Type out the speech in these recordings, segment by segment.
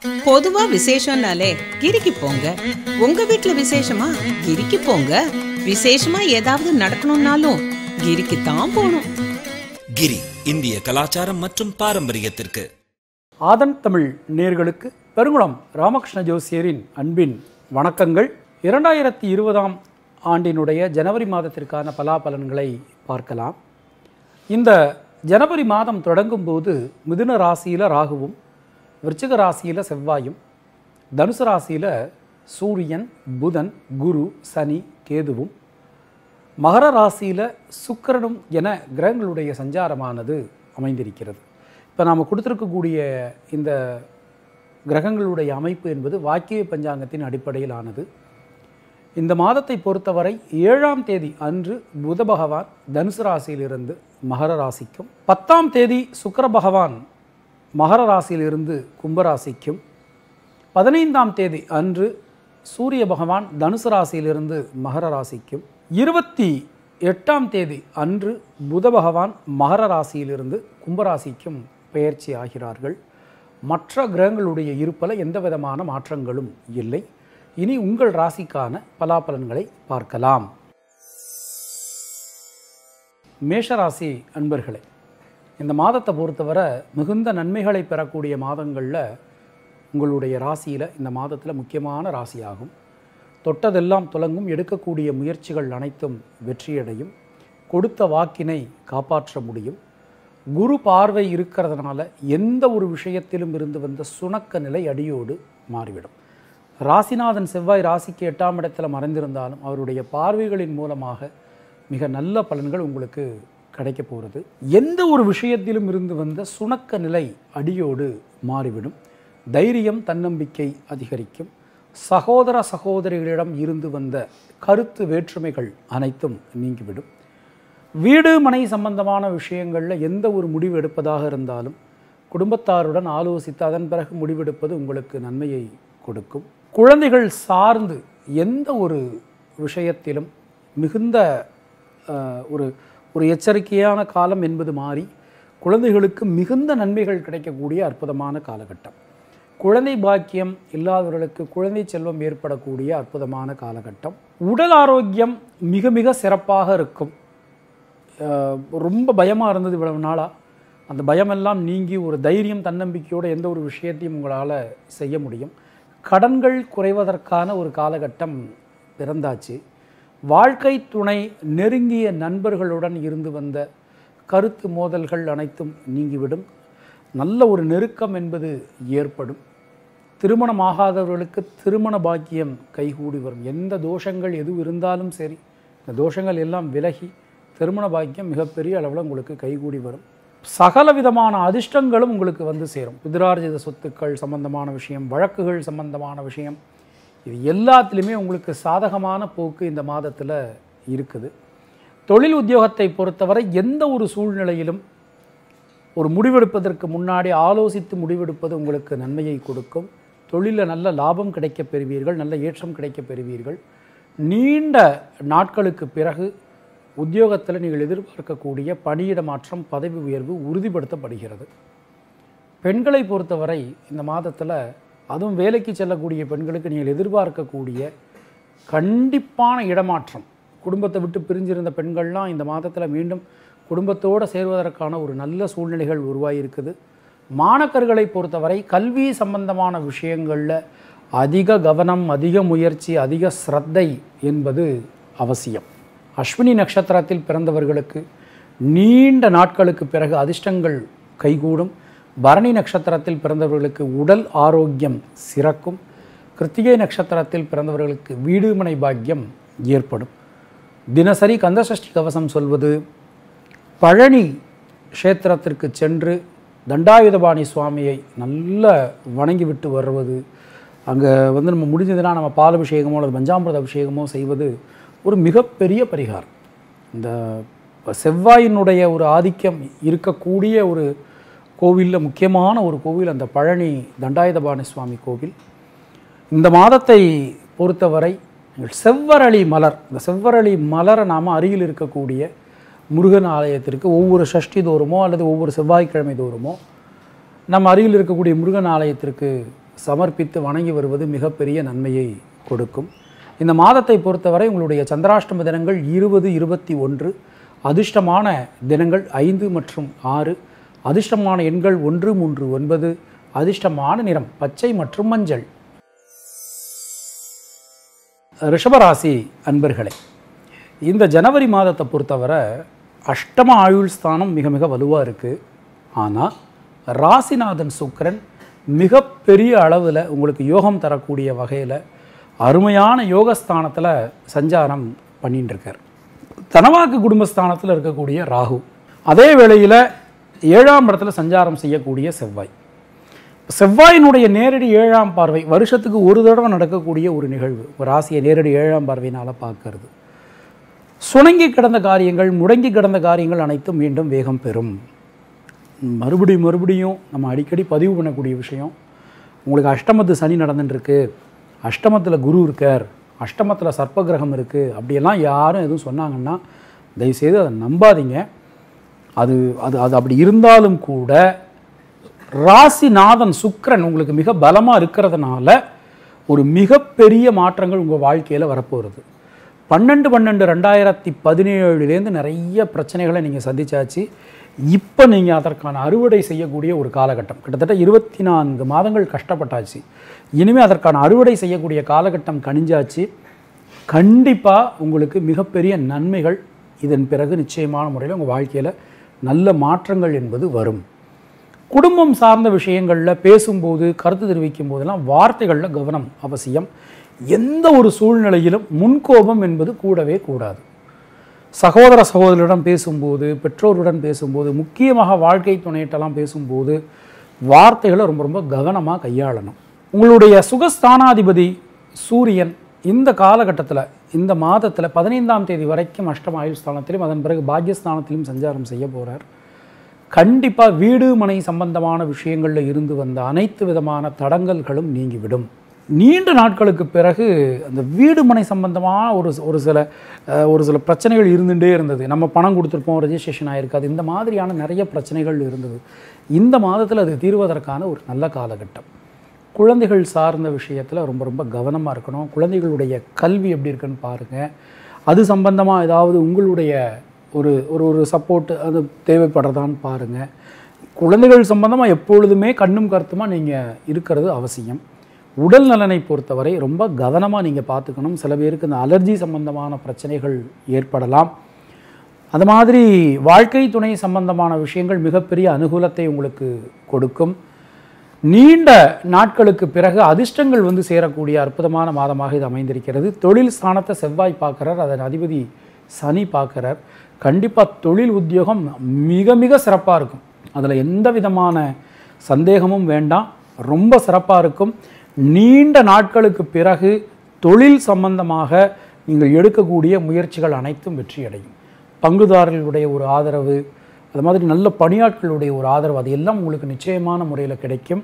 பொதுவா விசேஷம்னாலே கிரிக்கு போங்க உங்க வீட்ல விசேஷமா கிரிக்கு போங்க விசேஷமா ஏதாவது நடக்கணும்னாலும் கிரிக்கு தான் போகணும் கிரி இந்திய கலாச்சாரம் மற்றும் பாரம்பரியத்திற்கு ஆதன் தமிழ் நேர்களுக்கு பெருங்குளம் ராமகிருஷ்ண ஜோசியரின் அன்பின் வணக்கங்கள் இரண்டாயிரத்தி இருபதாம் ஆண்டினுடைய ஜனவரி மாதத்திற்கான பலாபலன்களை பார்க்கலாம் இந்த ஜனவரி மாதம் தொடங்கும் போது மிதுன ராசியில் ராகுவும் விருச்சிக ராசியில் செவ்வாயும் தனுசு ராசியில் சூரியன் புதன் குரு சனி கேதுவும் மகர ராசியில் சுக்கிரனும் என கிரகங்களுடைய சஞ்சாரமானது அமைந்திருக்கிறது இப்போ நாம் கொடுத்துருக்கக்கூடிய இந்த கிரகங்களுடைய அமைப்பு என்பது வாக்கிய பஞ்சாங்கத்தின் அடிப்படையிலானது இந்த மாதத்தை பொறுத்தவரை ஏழாம் தேதி அன்று புத பகவான் தனுசு ராசியிலிருந்து மகர ராசிக்கும் பத்தாம் தேதி சுக்கிர பகவான் மகர ராசியிலிருந்து கும்பராசிக்கும் பதினைந்தாம் தேதி அன்று சூரிய பகவான் தனுசு ராசியிலிருந்து மகர ராசிக்கும் இருபத்தி எட்டாம் தேதி அன்று புத பகவான் மகர ராசியிலிருந்து கும்பராசிக்கும் பெயர்ச்சி ஆகிறார்கள் மற்ற கிரகங்களுடைய இருப்பில் எந்த விதமான மாற்றங்களும் இல்லை இனி உங்கள் ராசிக்கான பலாபலன்களை பார்க்கலாம் மேஷராசி அன்பர்களே இந்த மாதத்தை பொறுத்தவரை மிகுந்த நன்மைகளை பெறக்கூடிய மாதங்களில் உங்களுடைய ராசியில் இந்த மாதத்தில் முக்கியமான ராசியாகும் தொட்டதெல்லாம் துலங்கும் எடுக்கக்கூடிய முயற்சிகள் அனைத்தும் வெற்றியடையும் கொடுத்த வாக்கினை காப்பாற்ற முடியும் குரு பார்வை இருக்கிறதுனால எந்த ஒரு விஷயத்திலும் இருந்து வந்த சுணக்க நிலை அடியோடு மாறிவிடும் ராசிநாதன் செவ்வாய் ராசிக்கு எட்டாம் இடத்துல மறைந்திருந்தாலும் அவருடைய பார்வைகளின் மூலமாக மிக நல்ல பலன்கள் உங்களுக்கு கிடைக்க போகிறது எந்த ஒரு விஷயத்திலும் இருந்து வந்த சுணக்க நிலை அடியோடு மாறிவிடும் தைரியம் தன்னம்பிக்கை அதிகரிக்கும் சகோதர சகோதரிகளிடம் இருந்து வந்த கருத்து வேற்றுமைகள் அனைத்தும் நீங்கிவிடும் வீடு மனை சம்பந்தமான விஷயங்களில் எந்த ஒரு முடிவு எடுப்பதாக இருந்தாலும் குடும்பத்தாருடன் ஆலோசித்து அதன் பிறகு முடிவெடுப்பது உங்களுக்கு நன்மையை கொடுக்கும் குழந்தைகள் சார்ந்து எந்த ஒரு விஷயத்திலும் மிகுந்த அஹ், ஒரு ஒரு எச்சரிக்கையான காலம் என்பது மாறி குழந்தைகளுக்கு மிகுந்த நன்மைகள் கிடைக்கக்கூடிய அற்புதமான காலகட்டம் குழந்தை பாக்கியம் இல்லாதவர்களுக்கு குழந்தை செல்வம் ஏற்படக்கூடிய அற்புதமான காலகட்டம் உடல் ஆரோக்கியம் மிக மிக சிறப்பாக இருக்கும் அஹ் ரொம்ப பயமாக இருந்தது இவ்வளவு நாளாக அந்த பயமெல்லாம் நீங்கி ஒரு தைரியம் தன்னம்பிக்கையோடு எந்த ஒரு விஷயத்தையும் உங்களால் செய்ய முடியும் கடன்கள் குறைவதற்கான ஒரு காலகட்டம் பிறந்தாச்சு வாழ்க்கை துணை நெருங்கிய நண்பர்களுடன் இருந்து வந்த கருத்து மோதல்கள் அனைத்தும் நீங்கிவிடும் நல்ல ஒரு நெருக்கம் என்பது ஏற்படும் திருமணமாகாதவர்களுக்கு திருமண பாக்கியம் கைகூடி வரும் எந்த தோஷங்கள் எதுவும் இருந்தாலும் சரி இந்த தோஷங்கள் எல்லாம் விலகி திருமண பாக்கியம் மிகப்பெரிய அளவில் உங்களுக்கு கைகூடி வரும் சகல விதமான அதிர்ஷ்டங்களும் உங்களுக்கு வந்து சேரும் பிதிரார்ஜித சொத்துக்கள் சம்பந்தமான விஷயம் வழக்குகள் சம்பந்தமான விஷயம் இது எல்லாத்துலேயுமே உங்களுக்கு சாதகமான போக்கு இந்த மாதத்தில் இருக்குது தொழில் உத்தியோகத்தை பொறுத்தவரை எந்த ஒரு சூழ்நிலையிலும் ஒரு முடிவெடுப்பதற்கு முன்னாடி ஆலோசித்து முடிவெடுப்பது உங்களுக்கு நன்மையை கொடுக்கும் தொழிலில் நல்ல லாபம் கிடைக்கப் பெறுவீர்கள் நல்ல ஏற்றம் கிடைக்கப் பெறுவீர்கள் நீண்ட நாட்களுக்கு பிறகு உத்தியோகத்தில் நீங்கள் எதிர்பார்க்கக்கூடிய பணியிட மாற்றம் பதவி உயர்வு உறுதிப்படுத்தப்படுகிறது பெண்களை பொறுத்தவரை இந்த மாதத்தில் அதுவும் வேலைக்கு செல்லக்கூடிய பெண்களுக்கு நீங்கள் எதிர்பார்க்கக்கூடிய கண்டிப்பான இடமாற்றம் குடும்பத்தை விட்டு பிரிஞ்சிருந்த பெண்கள்லாம் இந்த மாதத்தில் மீண்டும் குடும்பத்தோடு சேர்வதற்கான ஒரு நல்ல சூழ்நிலைகள் உருவாகியிருக்குது மாணக்கர்களை பொறுத்தவரை கல்வி சம்பந்தமான விஷயங்களில் அதிக கவனம் அதிக முயற்சி அதிக ஸ்ரத்தை என்பது அவசியம் அஸ்வினி நட்சத்திரத்தில் பிறந்தவர்களுக்கு நீண்ட நாட்களுக்கு பிறகு அதிர்ஷ்டங்கள் கைகூடும் பரணி நட்சத்திரத்தில் பிறந்தவர்களுக்கு உடல் ஆரோக்கியம் சிறக்கும் கிருத்திகை நட்சத்திரத்தில் பிறந்தவர்களுக்கு வீடு மனை பாக்கியம் ஏற்படும் தினசரி கந்தசஷ்டி கவசம் சொல்வது பழனி க்ஷேத்திரத்திற்கு சென்று தண்டாயுதபாணி சுவாமியை நல்ல வணங்கி விட்டு வருவது அங்கே வந்து நம்ம முடிஞ்சதுன்னா நம்ம பால் அபிஷேகமோ அல்லது பஞ்சாமிரத அபிஷேகமோ செய்வது ஒரு மிகப்பெரிய பரிகாரம் இந்த செவ்வாயினுடைய ஒரு ஆதிக்கம் இருக்கக்கூடிய ஒரு கோவிலில் முக்கியமான ஒரு கோவில் அந்த பழனி தண்டாயுதபாணி சுவாமி கோவில் இந்த மாதத்தை பொறுத்தவரை நீங்கள் செவ்வரளி மலர் இந்த செவ்வரளி மலரை நாம் அருகில் இருக்கக்கூடிய முருகன் ஆலயத்திற்கு ஒவ்வொரு சஷ்டி தோறுமோ அல்லது ஒவ்வொரு செவ்வாய்க்கிழமை தோறுமோ நம்ம அருகில் இருக்கக்கூடிய முருகன் ஆலயத்திற்கு சமர்ப்பித்து வணங்கி வருவது மிகப்பெரிய நன்மையை கொடுக்கும் இந்த மாதத்தை பொறுத்தவரை உங்களுடைய சந்திராஷ்டம தினங்கள் இருபது இருபத்தி ஒன்று அதிர்ஷ்டமான தினங்கள் ஐந்து மற்றும் ஆறு அதிர்ஷ்டமான எண்கள் ஒன்று மூன்று ஒன்பது அதிர்ஷ்டமான நிறம் பச்சை மற்றும் மஞ்சள் ரிஷபராசி அன்பர்களே இந்த ஜனவரி மாதத்தை பொறுத்தவரை அஷ்டம ஆயுள் ஸ்தானம் மிக மிக வலுவாக இருக்குது ஆனால் ராசிநாதன் சுக்கிரன் மிகப்பெரிய அளவில் உங்களுக்கு யோகம் தரக்கூடிய வகையில் அருமையான யோகஸ்தானத்தில் சஞ்சாரம் பண்ணிட்டு இருக்கார் தனவாக்கு குடும்பஸ்தானத்தில் இருக்கக்கூடிய ராகு அதே வேளையில் ஏழாம் இடத்துல சஞ்சாரம் செய்யக்கூடிய செவ்வாய் செவ்வாயினுடைய நேரடி ஏழாம் பார்வை வருஷத்துக்கு ஒரு தடவை நடக்கக்கூடிய ஒரு நிகழ்வு ஒரு ராசியை நேரடி ஏழாம் பார்வையினால் பார்க்கறது சுணங்கி கிடந்த காரியங்கள் முடங்கி கிடந்த காரியங்கள் அனைத்தும் மீண்டும் வேகம் பெறும் மறுபடியும் மறுபடியும் நம்ம அடிக்கடி பதிவு பண்ணக்கூடிய விஷயம் உங்களுக்கு அஷ்டமத்து சனி நடந்துட்டுருக்கு அஷ்டமத்தில் குரு இருக்கார் அஷ்டமத்தில் சர்ப்பகிரகம் இருக்குது அப்படியெல்லாம் யாரும் எதுவும் சொன்னாங்கன்னா தயவுசெய்து அதை நம்பாதீங்க அது அது அது அப்படி இருந்தாலும் கூட ராசிநாதன் சுக்கிரன் உங்களுக்கு மிக பலமாக இருக்கிறதுனால ஒரு மிகப்பெரிய மாற்றங்கள் உங்கள் வாழ்க்கையில் வரப்போகிறது பன்னெண்டு பன்னெண்டு ரெண்டாயிரத்தி பதினேழுலேருந்து நிறைய பிரச்சனைகளை நீங்கள் சந்திச்சாச்சு இப்போ நீங்கள் அதற்கான அறுவடை செய்யக்கூடிய ஒரு காலகட்டம் கிட்டத்தட்ட இருபத்தி நான்கு மாதங்கள் கஷ்டப்பட்டாச்சு இனிமேல் அதற்கான அறுவடை செய்யக்கூடிய காலகட்டம் கனிஞ்சாச்சு கண்டிப்பாக உங்களுக்கு மிகப்பெரிய நன்மைகள் இதன் பிறகு நிச்சயமான முறையில் உங்கள் வாழ்க்கையில் நல்ல மாற்றங்கள் என்பது வரும் குடும்பம் சார்ந்த விஷயங்களில் பேசும்போது கருத்து தெரிவிக்கும் போதெல்லாம் வார்த்தைகளில் கவனம் அவசியம் எந்த ஒரு சூழ்நிலையிலும் முன்கோபம் என்பது கூடவே கூடாது சகோதர சகோதரிடம் பேசும்போது பெற்றோருடன் பேசும்போது முக்கியமாக வாழ்க்கை துணையிட்டெல்லாம் பேசும்போது வார்த்தைகளை ரொம்ப ரொம்ப கவனமாக கையாளணும் உங்களுடைய சுகஸ்தானாதிபதி சூரியன் இந்த காலகட்டத்தில் இந்த மாதத்தில் பதினைந்தாம் தேதி வரைக்கும் அஷ்டம ஆயுள் ஸ்தானத்திலும் அதன் பிறகு பாக்யஸ்தானத்திலும் சஞ்சாரம் செய்ய போகிறார் கண்டிப்பாக வீடு மனை சம்பந்தமான விஷயங்களில் இருந்து வந்த அனைத்து விதமான தடங்கல்களும் நீங்கிவிடும் நீண்ட நாட்களுக்கு பிறகு அந்த வீடு மனை சம்பந்தமான ஒரு ஒரு சில அஹ், ஒரு சில பிரச்சனைகள் இருந்துகிட்டே இருந்தது நம்ம பணம் கொடுத்துருப்போம் ரெஜிஸ்ட்ரேஷன் ஆயிருக்காது இந்த மாதிரியான நிறைய பிரச்சனைகள் இருந்தது இந்த மாதத்தில் அது தீர்வதற்கான ஒரு நல்ல காலகட்டம் குழந்தைகள் சார்ந்த விஷயத்தில் ரொம்ப ரொம்ப கவனமாக இருக்கணும் குழந்தைகளுடைய கல்வி எப்படி இருக்குன்னு பாருங்கள் அது சம்பந்தமாக ஏதாவது உங்களுடைய ஒரு ஒரு ஒரு சப்போர்ட் அது தேவைப்படுறதான்னு பாருங்கள் குழந்தைகள் சம்பந்தமாக எப்பொழுதுமே கண்ணும் கருத்துமாக நீங்கள் இருக்கிறது அவசியம் உடல் நலனை பொறுத்தவரை ரொம்ப கவனமாக நீங்கள் பார்த்துக்கணும் சில பேருக்கு இந்த அலர்ஜி சம்பந்தமான பிரச்சனைகள் ஏற்படலாம் அது மாதிரி வாழ்க்கை துணை சம்பந்தமான விஷயங்கள் மிகப்பெரிய அனுகூலத்தை உங்களுக்கு கொடுக்கும் நீண்ட நாட்களுக்கு பிறகு அதிர்ஷ்டங்கள் வந்து சேரக்கூடிய அற்புதமான மாதமாக இது அமைந்திருக்கிறது தொழில் ஸ்தானத்தை செவ்வாய் பார்க்குறார் அதன் அதிபதி சனி பார்க்குறார் கண்டிப்பாக தொழில் உத்தியோகம் மிக மிக சிறப்பாக இருக்கும் அதில் எந்த விதமான சந்தேகமும் வேண்டாம் ரொம்ப சிறப்பாக இருக்கும் நீண்ட நாட்களுக்கு பிறகு தொழில் சம்பந்தமாக நீங்கள் எடுக்கக்கூடிய முயற்சிகள் அனைத்தும் வெற்றியடையும் பங்குதாரர்களுடைய ஒரு ஆதரவு அது மாதிரி நல்ல பணியாட்களுடைய ஒரு ஆதரவு அது எல்லாம் உங்களுக்கு நிச்சயமான முறையில் கிடைக்கும்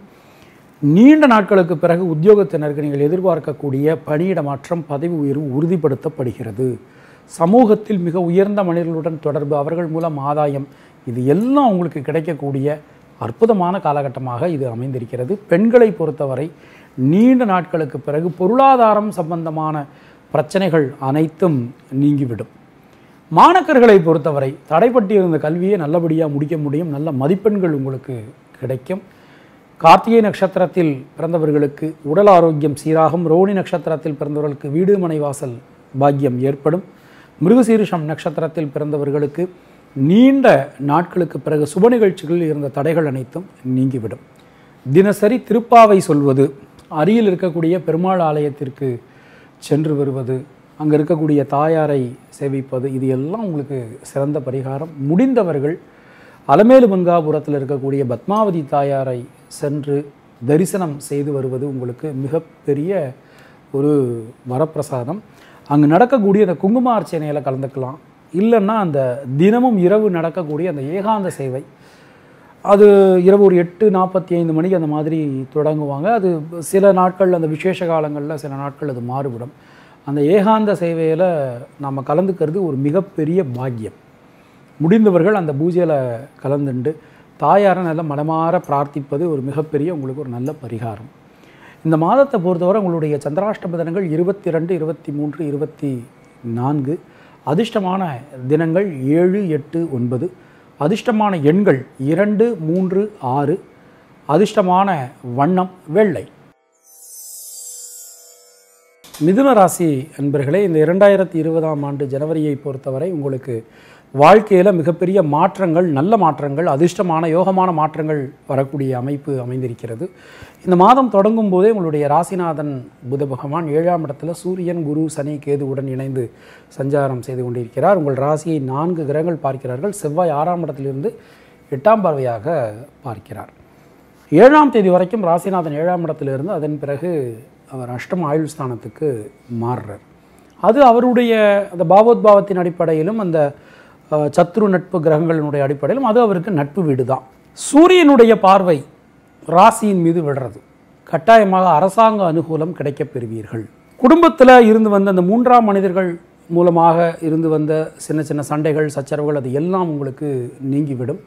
நீண்ட நாட்களுக்கு பிறகு உத்தியோகத்தினருக்கு நீங்கள் எதிர்பார்க்கக்கூடிய பணியிட மாற்றம் பதவி உயர்வு உறுதிப்படுத்தப்படுகிறது சமூகத்தில் மிக உயர்ந்த மனிதர்களுடன் தொடர்பு அவர்கள் மூலம் ஆதாயம் இது எல்லாம் உங்களுக்கு கிடைக்கக்கூடிய அற்புதமான காலகட்டமாக இது அமைந்திருக்கிறது பெண்களை பொறுத்தவரை நீண்ட நாட்களுக்கு பிறகு பொருளாதாரம் சம்பந்தமான பிரச்சனைகள் அனைத்தும் நீங்கிவிடும் மாணக்கர்களை பொறுத்தவரை தடைப்பட்டிருந்த கல்வியை நல்லபடியாக முடிக்க முடியும் நல்ல மதிப்பெண்கள் உங்களுக்கு கிடைக்கும் கார்த்திகை நட்சத்திரத்தில் பிறந்தவர்களுக்கு உடல் ஆரோக்கியம் சீராகும் ரோணி நட்சத்திரத்தில் பிறந்தவர்களுக்கு வீடு மனை வாசல் பாக்கியம் ஏற்படும் மிருகசீரிஷம் நட்சத்திரத்தில் பிறந்தவர்களுக்கு நீண்ட நாட்களுக்கு பிறகு சுப நிகழ்ச்சிகளில் இருந்த தடைகள் அனைத்தும் நீங்கிவிடும் தினசரி திருப்பாவை சொல்வது அருகில் இருக்கக்கூடிய பெருமாள் ஆலயத்திற்கு சென்று வருவது அங்கே இருக்கக்கூடிய தாயாரை சேவிப்பது இது எல்லாம் உங்களுக்கு சிறந்த பரிகாரம் முடிந்தவர்கள் அலமேலு மங்காபுரத்தில் இருக்கக்கூடிய பத்மாவதி தாயாரை சென்று தரிசனம் செய்து வருவது உங்களுக்கு மிகப்பெரிய ஒரு வரப்பிரசாதம் அங்கே நடக்கக்கூடிய அந்த குங்கும அர்ச்சனையில் கலந்துக்கலாம் இல்லைன்னா அந்த தினமும் இரவு நடக்கக்கூடிய அந்த ஏகாந்த சேவை அது இரவு ஒரு எட்டு நாற்பத்தி ஐந்து மணிக்கு அந்த மாதிரி தொடங்குவாங்க அது சில நாட்கள் அந்த விசேஷ காலங்களில் சில நாட்கள் அது மாறுபடும் அந்த ஏகாந்த சேவையில் நாம் கலந்துக்கிறது ஒரு மிகப்பெரிய பாக்கியம் முடிந்தவர்கள் அந்த பூஜையில் கலந்துண்டு தாயாரை நல்ல மனமாற பிரார்த்திப்பது ஒரு மிகப்பெரிய உங்களுக்கு ஒரு நல்ல பரிகாரம் இந்த மாதத்தை பொறுத்தவரை உங்களுடைய சந்திராஷ்டம தினங்கள் இருபத்தி ரெண்டு இருபத்தி மூன்று இருபத்தி நான்கு அதிர்ஷ்டமான தினங்கள் ஏழு எட்டு ஒன்பது அதிர்ஷ்டமான எண்கள் இரண்டு மூன்று ஆறு அதிர்ஷ்டமான வண்ணம் வெள்ளை மிதுன ராசி அன்பர்களே இந்த இரண்டாயிரத்தி இருபதாம் ஆண்டு ஜனவரியை பொறுத்தவரை உங்களுக்கு வாழ்க்கையில் மிகப்பெரிய மாற்றங்கள் நல்ல மாற்றங்கள் அதிர்ஷ்டமான யோகமான மாற்றங்கள் வரக்கூடிய அமைப்பு அமைந்திருக்கிறது இந்த மாதம் தொடங்கும் போதே உங்களுடைய ராசிநாதன் புத பகவான் ஏழாம் இடத்துல சூரியன் குரு சனி கேதுவுடன் இணைந்து சஞ்சாரம் செய்து கொண்டிருக்கிறார் உங்கள் ராசியை நான்கு கிரகங்கள் பார்க்கிறார்கள் செவ்வாய் ஆறாம் இடத்திலிருந்து எட்டாம் பார்வையாக பார்க்கிறார் ஏழாம் தேதி வரைக்கும் ராசிநாதன் ஏழாம் இடத்திலிருந்து அதன் பிறகு அவர் அஷ்டம ஆயுள் ஸ்தானத்துக்கு மாறுறார் அது அவருடைய அந்த பாவோத்பாவத்தின் அடிப்படையிலும் அந்த அஹ், சத்ரு நட்பு கிரகங்களினுடைய அடிப்படையிலும் அது அவருக்கு நட்பு வீடு தான் சூரியனுடைய பார்வை ராசியின் மீது விடுறது கட்டாயமாக அரசாங்க அனுகூலம் கிடைக்கப் பெறுவீர்கள் குடும்பத்தில் இருந்து வந்த அந்த மூன்றாம் மனிதர்கள் மூலமாக இருந்து வந்த சின்ன சின்ன சண்டைகள் சச்சரவுகள் அது எல்லாம் உங்களுக்கு நீங்கிவிடும்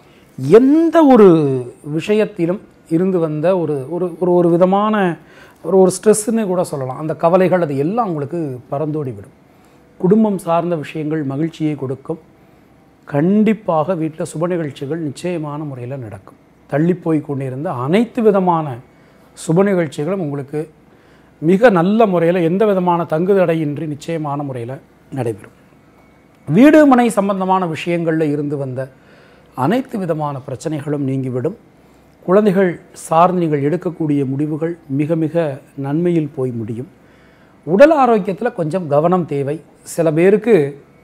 எந்த ஒரு விஷயத்திலும் இருந்து வந்த ஒரு ஒரு ஒரு ஒரு விதமான ஒரு ஒரு ஸ்ட்ரெஸ்ஸுன்னு கூட சொல்லலாம் அந்த கவலைகள் அது எல்லாம் உங்களுக்கு பறந்தோடி விடும் குடும்பம் சார்ந்த விஷயங்கள் மகிழ்ச்சியை கொடுக்கும் கண்டிப்பாக வீட்டில் சுப நிகழ்ச்சிகள் நிச்சயமான முறையில் நடக்கும் தள்ளிப்போய் கொண்டிருந்த அனைத்து விதமான சுப நிகழ்ச்சிகளும் உங்களுக்கு மிக நல்ல முறையில் எந்த விதமான தங்குதடையின்றி நிச்சயமான முறையில் நடைபெறும் வீடு மனை சம்பந்தமான விஷயங்களில் இருந்து வந்த அனைத்து விதமான பிரச்சனைகளும் நீங்கிவிடும் குழந்தைகள் சார்ந்து நீங்கள் எடுக்கக்கூடிய முடிவுகள் மிக மிக நன்மையில் போய் முடியும் உடல் ஆரோக்கியத்தில் கொஞ்சம் கவனம் தேவை சில பேருக்கு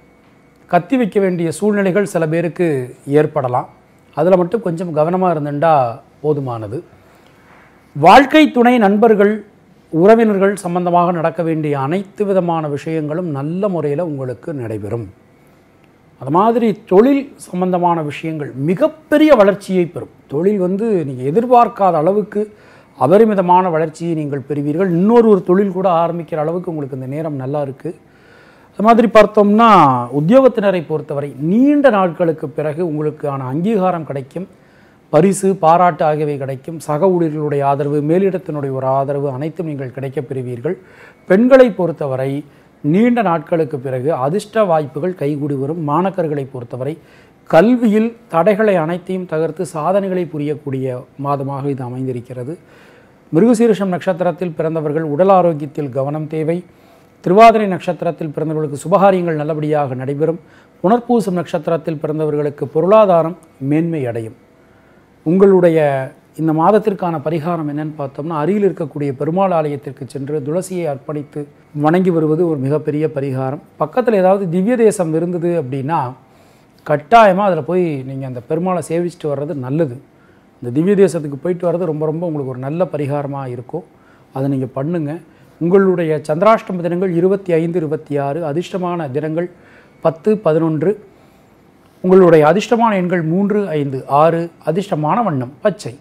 கத்தி வைக்க வேண்டிய சூழ்நிலைகள் சில பேருக்கு ஏற்படலாம் அதில் மட்டும் கொஞ்சம் கவனமாக இருந்துட்டா போதுமானது வாழ்க்கை துணை நண்பர்கள் உறவினர்கள் சம்பந்தமாக நடக்க வேண்டிய அனைத்து விதமான விஷயங்களும் நல்ல முறையில் உங்களுக்கு நடைபெறும் அது மாதிரி தொழில் சம்பந்தமான விஷயங்கள் மிகப்பெரிய வளர்ச்சியை பெறும் தொழில் வந்து நீங்கள் எதிர்பார்க்காத அளவுக்கு அபரிமிதமான வளர்ச்சியை நீங்கள் பெறுவீர்கள் இன்னொரு ஒரு தொழில் கூட ஆரம்பிக்கிற அளவுக்கு உங்களுக்கு இந்த நேரம் நல்லா இருக்குது அது மாதிரி பார்த்தோம்னா உத்தியோகத்தினரை பொறுத்தவரை நீண்ட நாட்களுக்கு பிறகு உங்களுக்கான அங்கீகாரம் கிடைக்கும் பரிசு பாராட்டு ஆகியவை கிடைக்கும் சக ஊழியர்களுடைய ஆதரவு மேலிடத்தினுடைய ஒரு ஆதரவு அனைத்தும் நீங்கள் கிடைக்கப் பெறுவீர்கள் பெண்களை பொறுத்தவரை நீண்ட நாட்களுக்கு பிறகு அதிர்ஷ்ட வாய்ப்புகள் கைகூடி வரும் மாணக்கர்களை பொறுத்தவரை கல்வியில் தடைகளை அனைத்தையும் தகர்த்து சாதனைகளை புரியக்கூடிய மாதமாக இது அமைந்திருக்கிறது மிருகசீரிஷம் நட்சத்திரத்தில் பிறந்தவர்கள் உடல் ஆரோக்கியத்தில் கவனம் தேவை திருவாதிரை நட்சத்திரத்தில் பிறந்தவர்களுக்கு சுபகாரியங்கள் நல்லபடியாக நடைபெறும் புனர்பூசம் நட்சத்திரத்தில் பிறந்தவர்களுக்கு பொருளாதாரம் மேன்மை அடையும் உங்களுடைய இந்த மாதத்திற்கான பரிகாரம் என்னன்னு பார்த்தோம்னா அருகில் இருக்கக்கூடிய பெருமாள் ஆலயத்திற்கு சென்று துளசியை அர்ப்பணித்து வணங்கி வருவது ஒரு மிகப்பெரிய பரிகாரம் பக்கத்தில் ஏதாவது திவ்ய தேசம் இருந்தது அப்படின்னா கட்டாயமாக அதில் போய் நீங்கள் அந்த பெருமாளை சேவிச்சுட்டு வர்றது நல்லது இந்த திவ்ய தேசத்துக்கு போயிட்டு வர்றது ரொம்ப ரொம்ப உங்களுக்கு ஒரு நல்ல பரிகாரமாக இருக்கும் அதை நீங்கள் பண்ணுங்கள் உங்களுடைய சந்திராஷ்டம தினங்கள் இருபத்தி ஐந்து இருபத்தி ஆறு அதிர்ஷ்டமான தினங்கள் பத்து பதினொன்று உங்களுடைய அதிர்ஷ்டமான எண்கள் மூன்று ஐந்து ஆறு அதிர்ஷ்டமான வண்ணம் பச்சை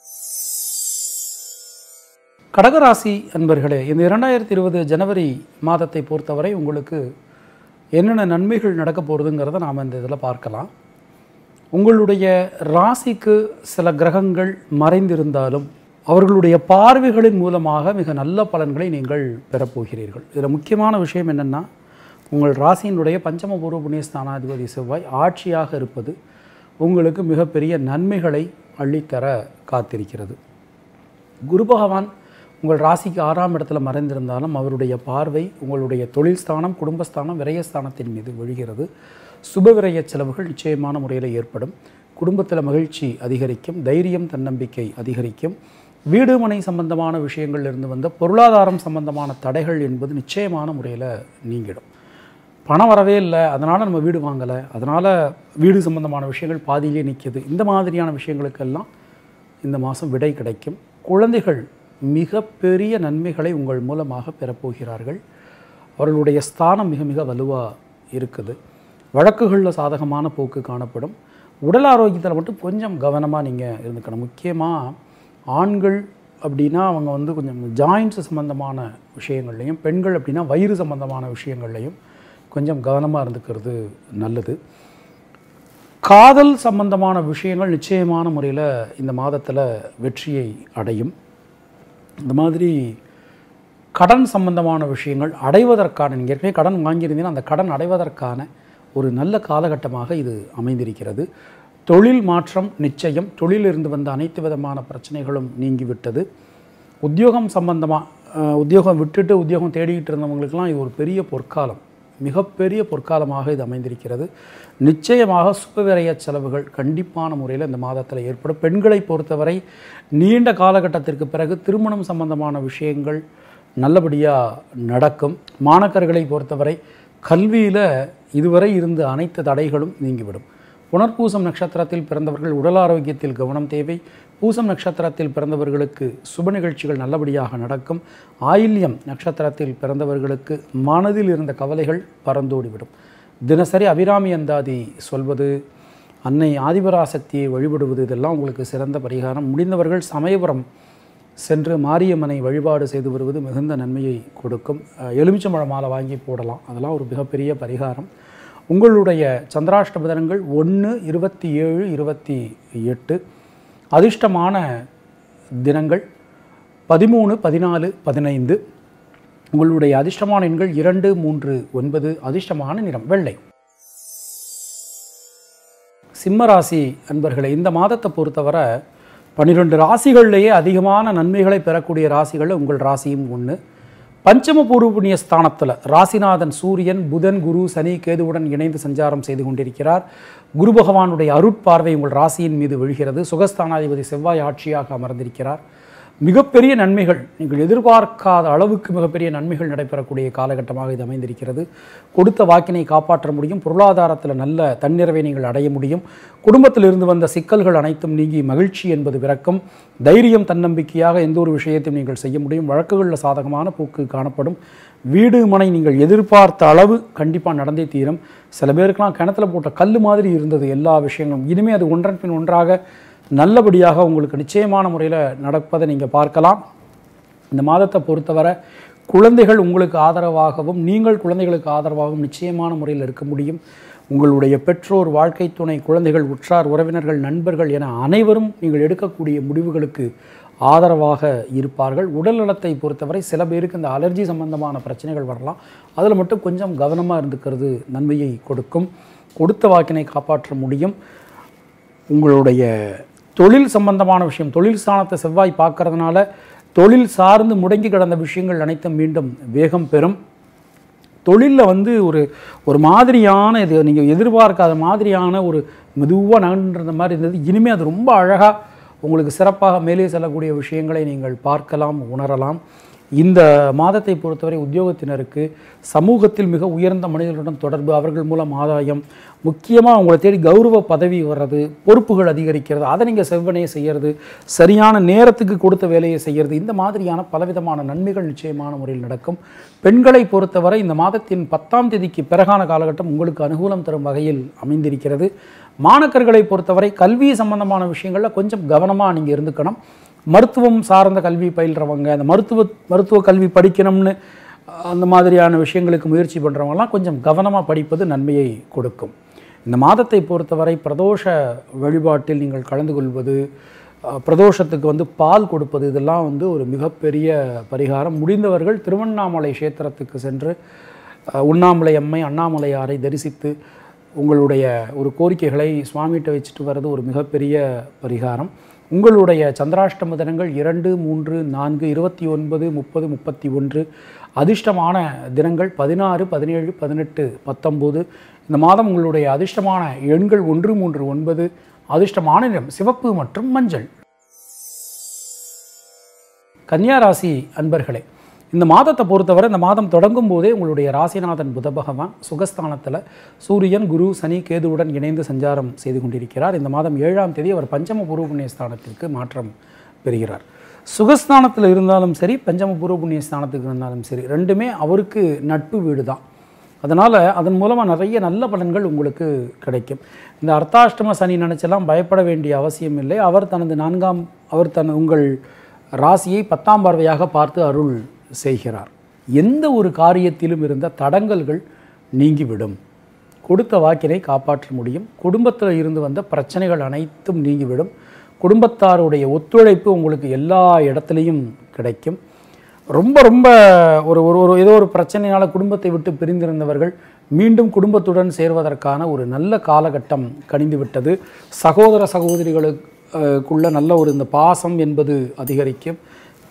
கடகராசி அன்பர்களே இந்த இரண்டாயிரத்தி இருபது ஜனவரி மாதத்தை பொறுத்தவரை உங்களுக்கு என்னென்ன நன்மைகள் நடக்க போகிறதுங்கிறத நாம் இந்த இதில் பார்க்கலாம் உங்களுடைய ராசிக்கு சில கிரகங்கள் மறைந்திருந்தாலும் அவர்களுடைய பார்வைகளின் மூலமாக மிக நல்ல பலன்களை நீங்கள் பெறப்போகிறீர்கள் இதில் முக்கியமான விஷயம் என்னென்னா உங்கள் ராசியினுடைய பஞ்சம பூர்வ புண்ணிய ஸ்தானாதிபதி செவ்வாய் ஆட்சியாக இருப்பது உங்களுக்கு மிகப்பெரிய நன்மைகளை அள்ளித்தர காத்திருக்கிறது குரு பகவான் உங்கள் ராசிக்கு ஆறாம் இடத்துல மறைந்திருந்தாலும் அவருடைய பார்வை உங்களுடைய தொழில் ஸ்தானம் குடும்பஸ்தானம் விரயஸ்தானத்தின் மீது விழுகிறது சுப விரய செலவுகள் நிச்சயமான முறையில் ஏற்படும் குடும்பத்தில் மகிழ்ச்சி அதிகரிக்கும் தைரியம் தன்னம்பிக்கை அதிகரிக்கும் வீடு மனை சம்பந்தமான விஷயங்கள்ல இருந்து வந்த பொருளாதாரம் சம்பந்தமான தடைகள் என்பது நிச்சயமான முறையில் நீங்கிடும் பணம் வரவே இல்லை அதனால் நம்ம வீடு வாங்கலை அதனால் வீடு சம்பந்தமான விஷயங்கள் பாதியிலே நிற்கிது இந்த மாதிரியான விஷயங்களுக்கெல்லாம் இந்த மாதம் விடை கிடைக்கும் குழந்தைகள் மிகப்பெரிய நன்மைகளை உங்கள் மூலமாக பெறப்போகிறார்கள் அவர்களுடைய ஸ்தானம் மிக மிக வலுவாக இருக்குது வழக்குகளில் சாதகமான போக்கு காணப்படும் உடல் ஆரோக்கியத்தில் மட்டும் கொஞ்சம் கவனமாக நீங்கள் இருந்துக்கணும் முக்கியமாக ஆண்கள் அப்படின்னா அவங்க வந்து கொஞ்சம் ஜாயின்ட்ஸ் சம்மந்தமான விஷயங்கள்லையும் பெண்கள் அப்படின்னா வயிறு சம்மந்தமான விஷயங்கள்லையும் கொஞ்சம் கவனமாக இருந்துக்கிறது நல்லது காதல் சம்பந்தமான விஷயங்கள் நிச்சயமான முறையில் இந்த மாதத்தில் வெற்றியை அடையும் இந்த மாதிரி கடன் சம்பந்தமான விஷயங்கள் அடைவதற்கான நீங்கள் ஏற்கனவே கடன் வாங்கியிருந்தீங்கன்னா அந்த கடன் அடைவதற்கான ஒரு நல்ல காலகட்டமாக இது அமைந்திருக்கிறது தொழில் மாற்றம் நிச்சயம் தொழிலிருந்து வந்த அனைத்து விதமான பிரச்சனைகளும் நீங்கிவிட்டது உத்தியோகம் சம்பந்தமாக உத்தியோகம் விட்டுட்டு உத்தியோகம் தேடிக்கிட்டு இருந்தவங்களுக்கெல்லாம் இது ஒரு பெரிய பொற்காலம் மிகப்பெரிய பொற்காலமாக இது அமைந்திருக்கிறது நிச்சயமாக சுபவிரய செலவுகள் கண்டிப்பான முறையில் இந்த மாதத்தில் ஏற்படும் பெண்களை பொறுத்தவரை நீண்ட காலகட்டத்திற்கு பிறகு திருமணம் சம்பந்தமான விஷயங்கள் நல்லபடியாக நடக்கும் மாணக்கர்களை பொறுத்தவரை கல்வியில் இதுவரை இருந்த அனைத்து தடைகளும் நீங்கிவிடும் புனர்பூசம் நட்சத்திரத்தில் பிறந்தவர்கள் உடல் ஆரோக்கியத்தில் கவனம் தேவை பூசம் நட்சத்திரத்தில் பிறந்தவர்களுக்கு சுப நிகழ்ச்சிகள் நல்லபடியாக நடக்கும் ஆயில்யம் நட்சத்திரத்தில் பிறந்தவர்களுக்கு மனதில் இருந்த கவலைகள் பறந்தோடிவிடும் தினசரி அபிராமி அந்தாதி சொல்வது அன்னை ஆதிபராசக்தியை வழிபடுவது இதெல்லாம் உங்களுக்கு சிறந்த பரிகாரம் முடிந்தவர்கள் சமயபுரம் சென்று மாரியம்மனை வழிபாடு செய்து வருவது மிகுந்த நன்மையை கொடுக்கும் அஹ், எலுமிச்சம்பழ மாலை வாங்கி போடலாம் அதெல்லாம் ஒரு மிகப்பெரிய பரிகாரம் உங்களுடைய சந்திராஷ்டம தினங்கள் ஒன்று இருபத்தி ஏழு இருபத்தி எட்டு அதிர்ஷ்டமான தினங்கள் பதிமூணு பதினாலு பதினைந்து உங்களுடைய அதிர்ஷ்டமான எண்கள் இரண்டு மூன்று ஒன்பது அதிர்ஷ்டமான நிறம் வெள்ளை சிம்ம ராசி அன்பர்களே இந்த மாதத்தை பொறுத்தவரை பன்னிரெண்டு ராசிகள்லேயே அதிகமான நன்மைகளை பெறக்கூடிய ராசிகள் உங்கள் ராசியும் ஒன்று பஞ்சம பூர்வ புண்ணிய ஸ்தானத்தில் ராசிநாதன் சூரியன் புதன் குரு சனி கேதுவுடன் இணைந்து சஞ்சாரம் செய்து கொண்டிருக்கிறார் குரு பகவானுடைய அருட்பார்வை உங்கள் ராசியின் மீது விழுகிறது சுகஸ்தானாதிபதி செவ்வாய் ஆட்சியாக அமர்ந்திருக்கிறார் மிகப்பெரிய நன்மைகள் நீங்கள் எதிர்பார்க்காத அளவுக்கு மிகப்பெரிய நன்மைகள் நடைபெறக்கூடிய காலகட்டமாக இது அமைந்திருக்கிறது கொடுத்த வாக்கினை காப்பாற்ற முடியும் பொருளாதாரத்தில் நல்ல தன்னிறைவை நீங்கள் அடைய முடியும் குடும்பத்தில் இருந்து வந்த சிக்கல்கள் அனைத்தும் நீங்கி மகிழ்ச்சி என்பது பிறக்கும் தைரியம் தன்னம்பிக்கையாக எந்த ஒரு விஷயத்தையும் நீங்கள் செய்ய முடியும் வழக்குகளில் சாதகமான போக்கு காணப்படும் வீடு மனை நீங்கள் எதிர்பார்த்த அளவு கண்டிப்பாக நடந்தே தீரும் சில பேருக்கெல்லாம் கிணத்துல போட்ட கல் மாதிரி இருந்தது எல்லா விஷயங்களும் இனிமே அது ஒன்றன் பின் ஒன்றாக நல்லபடியாக உங்களுக்கு நிச்சயமான முறையில் நடப்பதை நீங்கள் பார்க்கலாம் இந்த மாதத்தை பொறுத்தவரை குழந்தைகள் உங்களுக்கு ஆதரவாகவும் நீங்கள் குழந்தைகளுக்கு ஆதரவாகவும் நிச்சயமான முறையில் இருக்க முடியும் உங்களுடைய பெற்றோர் வாழ்க்கை துணை குழந்தைகள் உற்றார் உறவினர்கள் நண்பர்கள் என அனைவரும் நீங்கள் எடுக்கக்கூடிய முடிவுகளுக்கு ஆதரவாக இருப்பார்கள் உடல் நலத்தை பொறுத்தவரை சில பேருக்கு இந்த அலர்ஜி சம்பந்தமான பிரச்சனைகள் வரலாம் அதில் மட்டும் கொஞ்சம் கவனமாக இருந்துக்கிறது நன்மையை கொடுக்கும் கொடுத்த வாக்கினை காப்பாற்ற முடியும் உங்களுடைய தொழில் சம்பந்தமான விஷயம் தொழில் ஸ்தானத்தை செவ்வாய் பார்க்கறதுனால தொழில் சார்ந்து முடங்கி கிடந்த விஷயங்கள் அனைத்தும் மீண்டும் வேகம் பெறும் தொழிலில் வந்து ஒரு ஒரு மாதிரியான இது நீங்கள் எதிர்பார்க்காத மாதிரியான ஒரு மெதுவாக நகர்ந்த மாதிரி இருந்தது இனிமேல் அது ரொம்ப அழகாக உங்களுக்கு சிறப்பாக மேலே செல்லக்கூடிய விஷயங்களை நீங்கள் பார்க்கலாம் உணரலாம் இந்த மாதத்தை பொறுத்தவரை உத்தியோகத்தினருக்கு சமூகத்தில் மிக உயர்ந்த மனிதர்களுடன் தொடர்பு அவர்கள் மூலம் ஆதாயம் முக்கியமாக உங்களை தேடி கௌரவ பதவி வர்றது பொறுப்புகள் அதிகரிக்கிறது அதை நீங்கள் செவ்வனையை செய்கிறது சரியான நேரத்துக்கு கொடுத்த வேலையை செய்கிறது இந்த மாதிரியான பலவிதமான நன்மைகள் நிச்சயமான முறையில் நடக்கும் பெண்களை பொறுத்தவரை இந்த மாதத்தின் பத்தாம் தேதிக்கு பிறகான காலகட்டம் உங்களுக்கு அனுகூலம் தரும் வகையில் அமைந்திருக்கிறது மாணக்கர்களை பொறுத்தவரை கல்வி சம்பந்தமான விஷயங்களில் கொஞ்சம் கவனமாக நீங்கள் இருந்துக்கணும் மருத்துவம் சார்ந்த கல்வி பயில்றவங்க அந்த மருத்துவ மருத்துவ கல்வி படிக்கணும்னு அந்த மாதிரியான விஷயங்களுக்கு முயற்சி பண்ணுறவங்கலாம் கொஞ்சம் கவனமாக படிப்பது நன்மையை கொடுக்கும் இந்த மாதத்தை பொறுத்தவரை பிரதோஷ வழிபாட்டில் நீங்கள் கலந்து கொள்வது அஹ், பிரதோஷத்துக்கு வந்து பால் கொடுப்பது இதெல்லாம் வந்து ஒரு மிகப்பெரிய பரிகாரம் முடிந்தவர்கள் திருவண்ணாமலை கஷேத்திரத்துக்கு சென்று அஹ், உண்ணாமலை அம்மை அண்ணாமலையாரை தரிசித்து உங்களுடைய ஒரு கோரிக்கைகளை சுவாமிகிட்ட வச்சுட்டு வர்றது ஒரு மிகப்பெரிய பரிகாரம் உங்களுடைய சந்திராஷ்டம தினங்கள் இரண்டு மூன்று நான்கு இருபத்தி ஒன்பது முப்பது முப்பத்தி ஒன்று அதிர்ஷ்டமான தினங்கள் பதினாறு பதினேழு பதினெட்டு பத்தொம்போது இந்த மாதம் உங்களுடைய அதிர்ஷ்டமான எண்கள் ஒன்று மூன்று ஒன்பது அதிர்ஷ்டமான நிறம் சிவப்பு மற்றும் மஞ்சள் கன்னியா ராசி அன்பர்களே இந்த மாதத்தை பொறுத்தவரை இந்த மாதம் தொடங்கும் போதே உங்களுடைய ராசிநாதன் புத பகவான் சுகஸ்தானத்தில் சூரியன் குரு சனி கேதுவுடன் இணைந்து சஞ்சாரம் செய்து கொண்டிருக்கிறார் இந்த மாதம் ஏழாம் தேதி அவர் பஞ்சம பூர்வ புண்ணிய ஸ்தானத்திற்கு மாற்றம் பெறுகிறார் சுகஸ்தானத்தில் இருந்தாலும் சரி பஞ்சம பூர்வ புண்ணிய ஸ்தானத்துக்கு இருந்தாலும் சரி ரெண்டுமே அவருக்கு நட்பு வீடு தான் அதனால் அதன் மூலமாக நிறைய நல்ல பலன்கள் உங்களுக்கு கிடைக்கும் இந்த அர்த்தாஷ்டம சனி நினச்செல்லாம் பயப்பட வேண்டிய அவசியம் இல்லை அவர் தனது நான்காம் அவர் தன் உங்கள் ராசியை பத்தாம் பார்வையாக பார்த்து அருள் செய்கிறார் எந்த ஒரு காரியத்திலும் இருந்த தடங்கல்கள் நீங்கிவிடும் கொடுத்த வாக்கினை காப்பாற்ற முடியும் குடும்பத்தில் இருந்து வந்த பிரச்சனைகள் அனைத்தும் நீங்கிவிடும் குடும்பத்தாருடைய ஒத்துழைப்பு உங்களுக்கு எல்லா இடத்துலையும் கிடைக்கும் ரொம்ப ரொம்ப ஒரு ஒரு ஒரு ஏதோ ஒரு பிரச்சனையால் குடும்பத்தை விட்டு பிரிந்திருந்தவர்கள் மீண்டும் குடும்பத்துடன் சேர்வதற்கான ஒரு நல்ல காலகட்டம் கணிந்து விட்டது சகோதர சகோதரிகளுக்குள்ள நல்ல ஒரு இந்த பாசம் என்பது அதிகரிக்கும்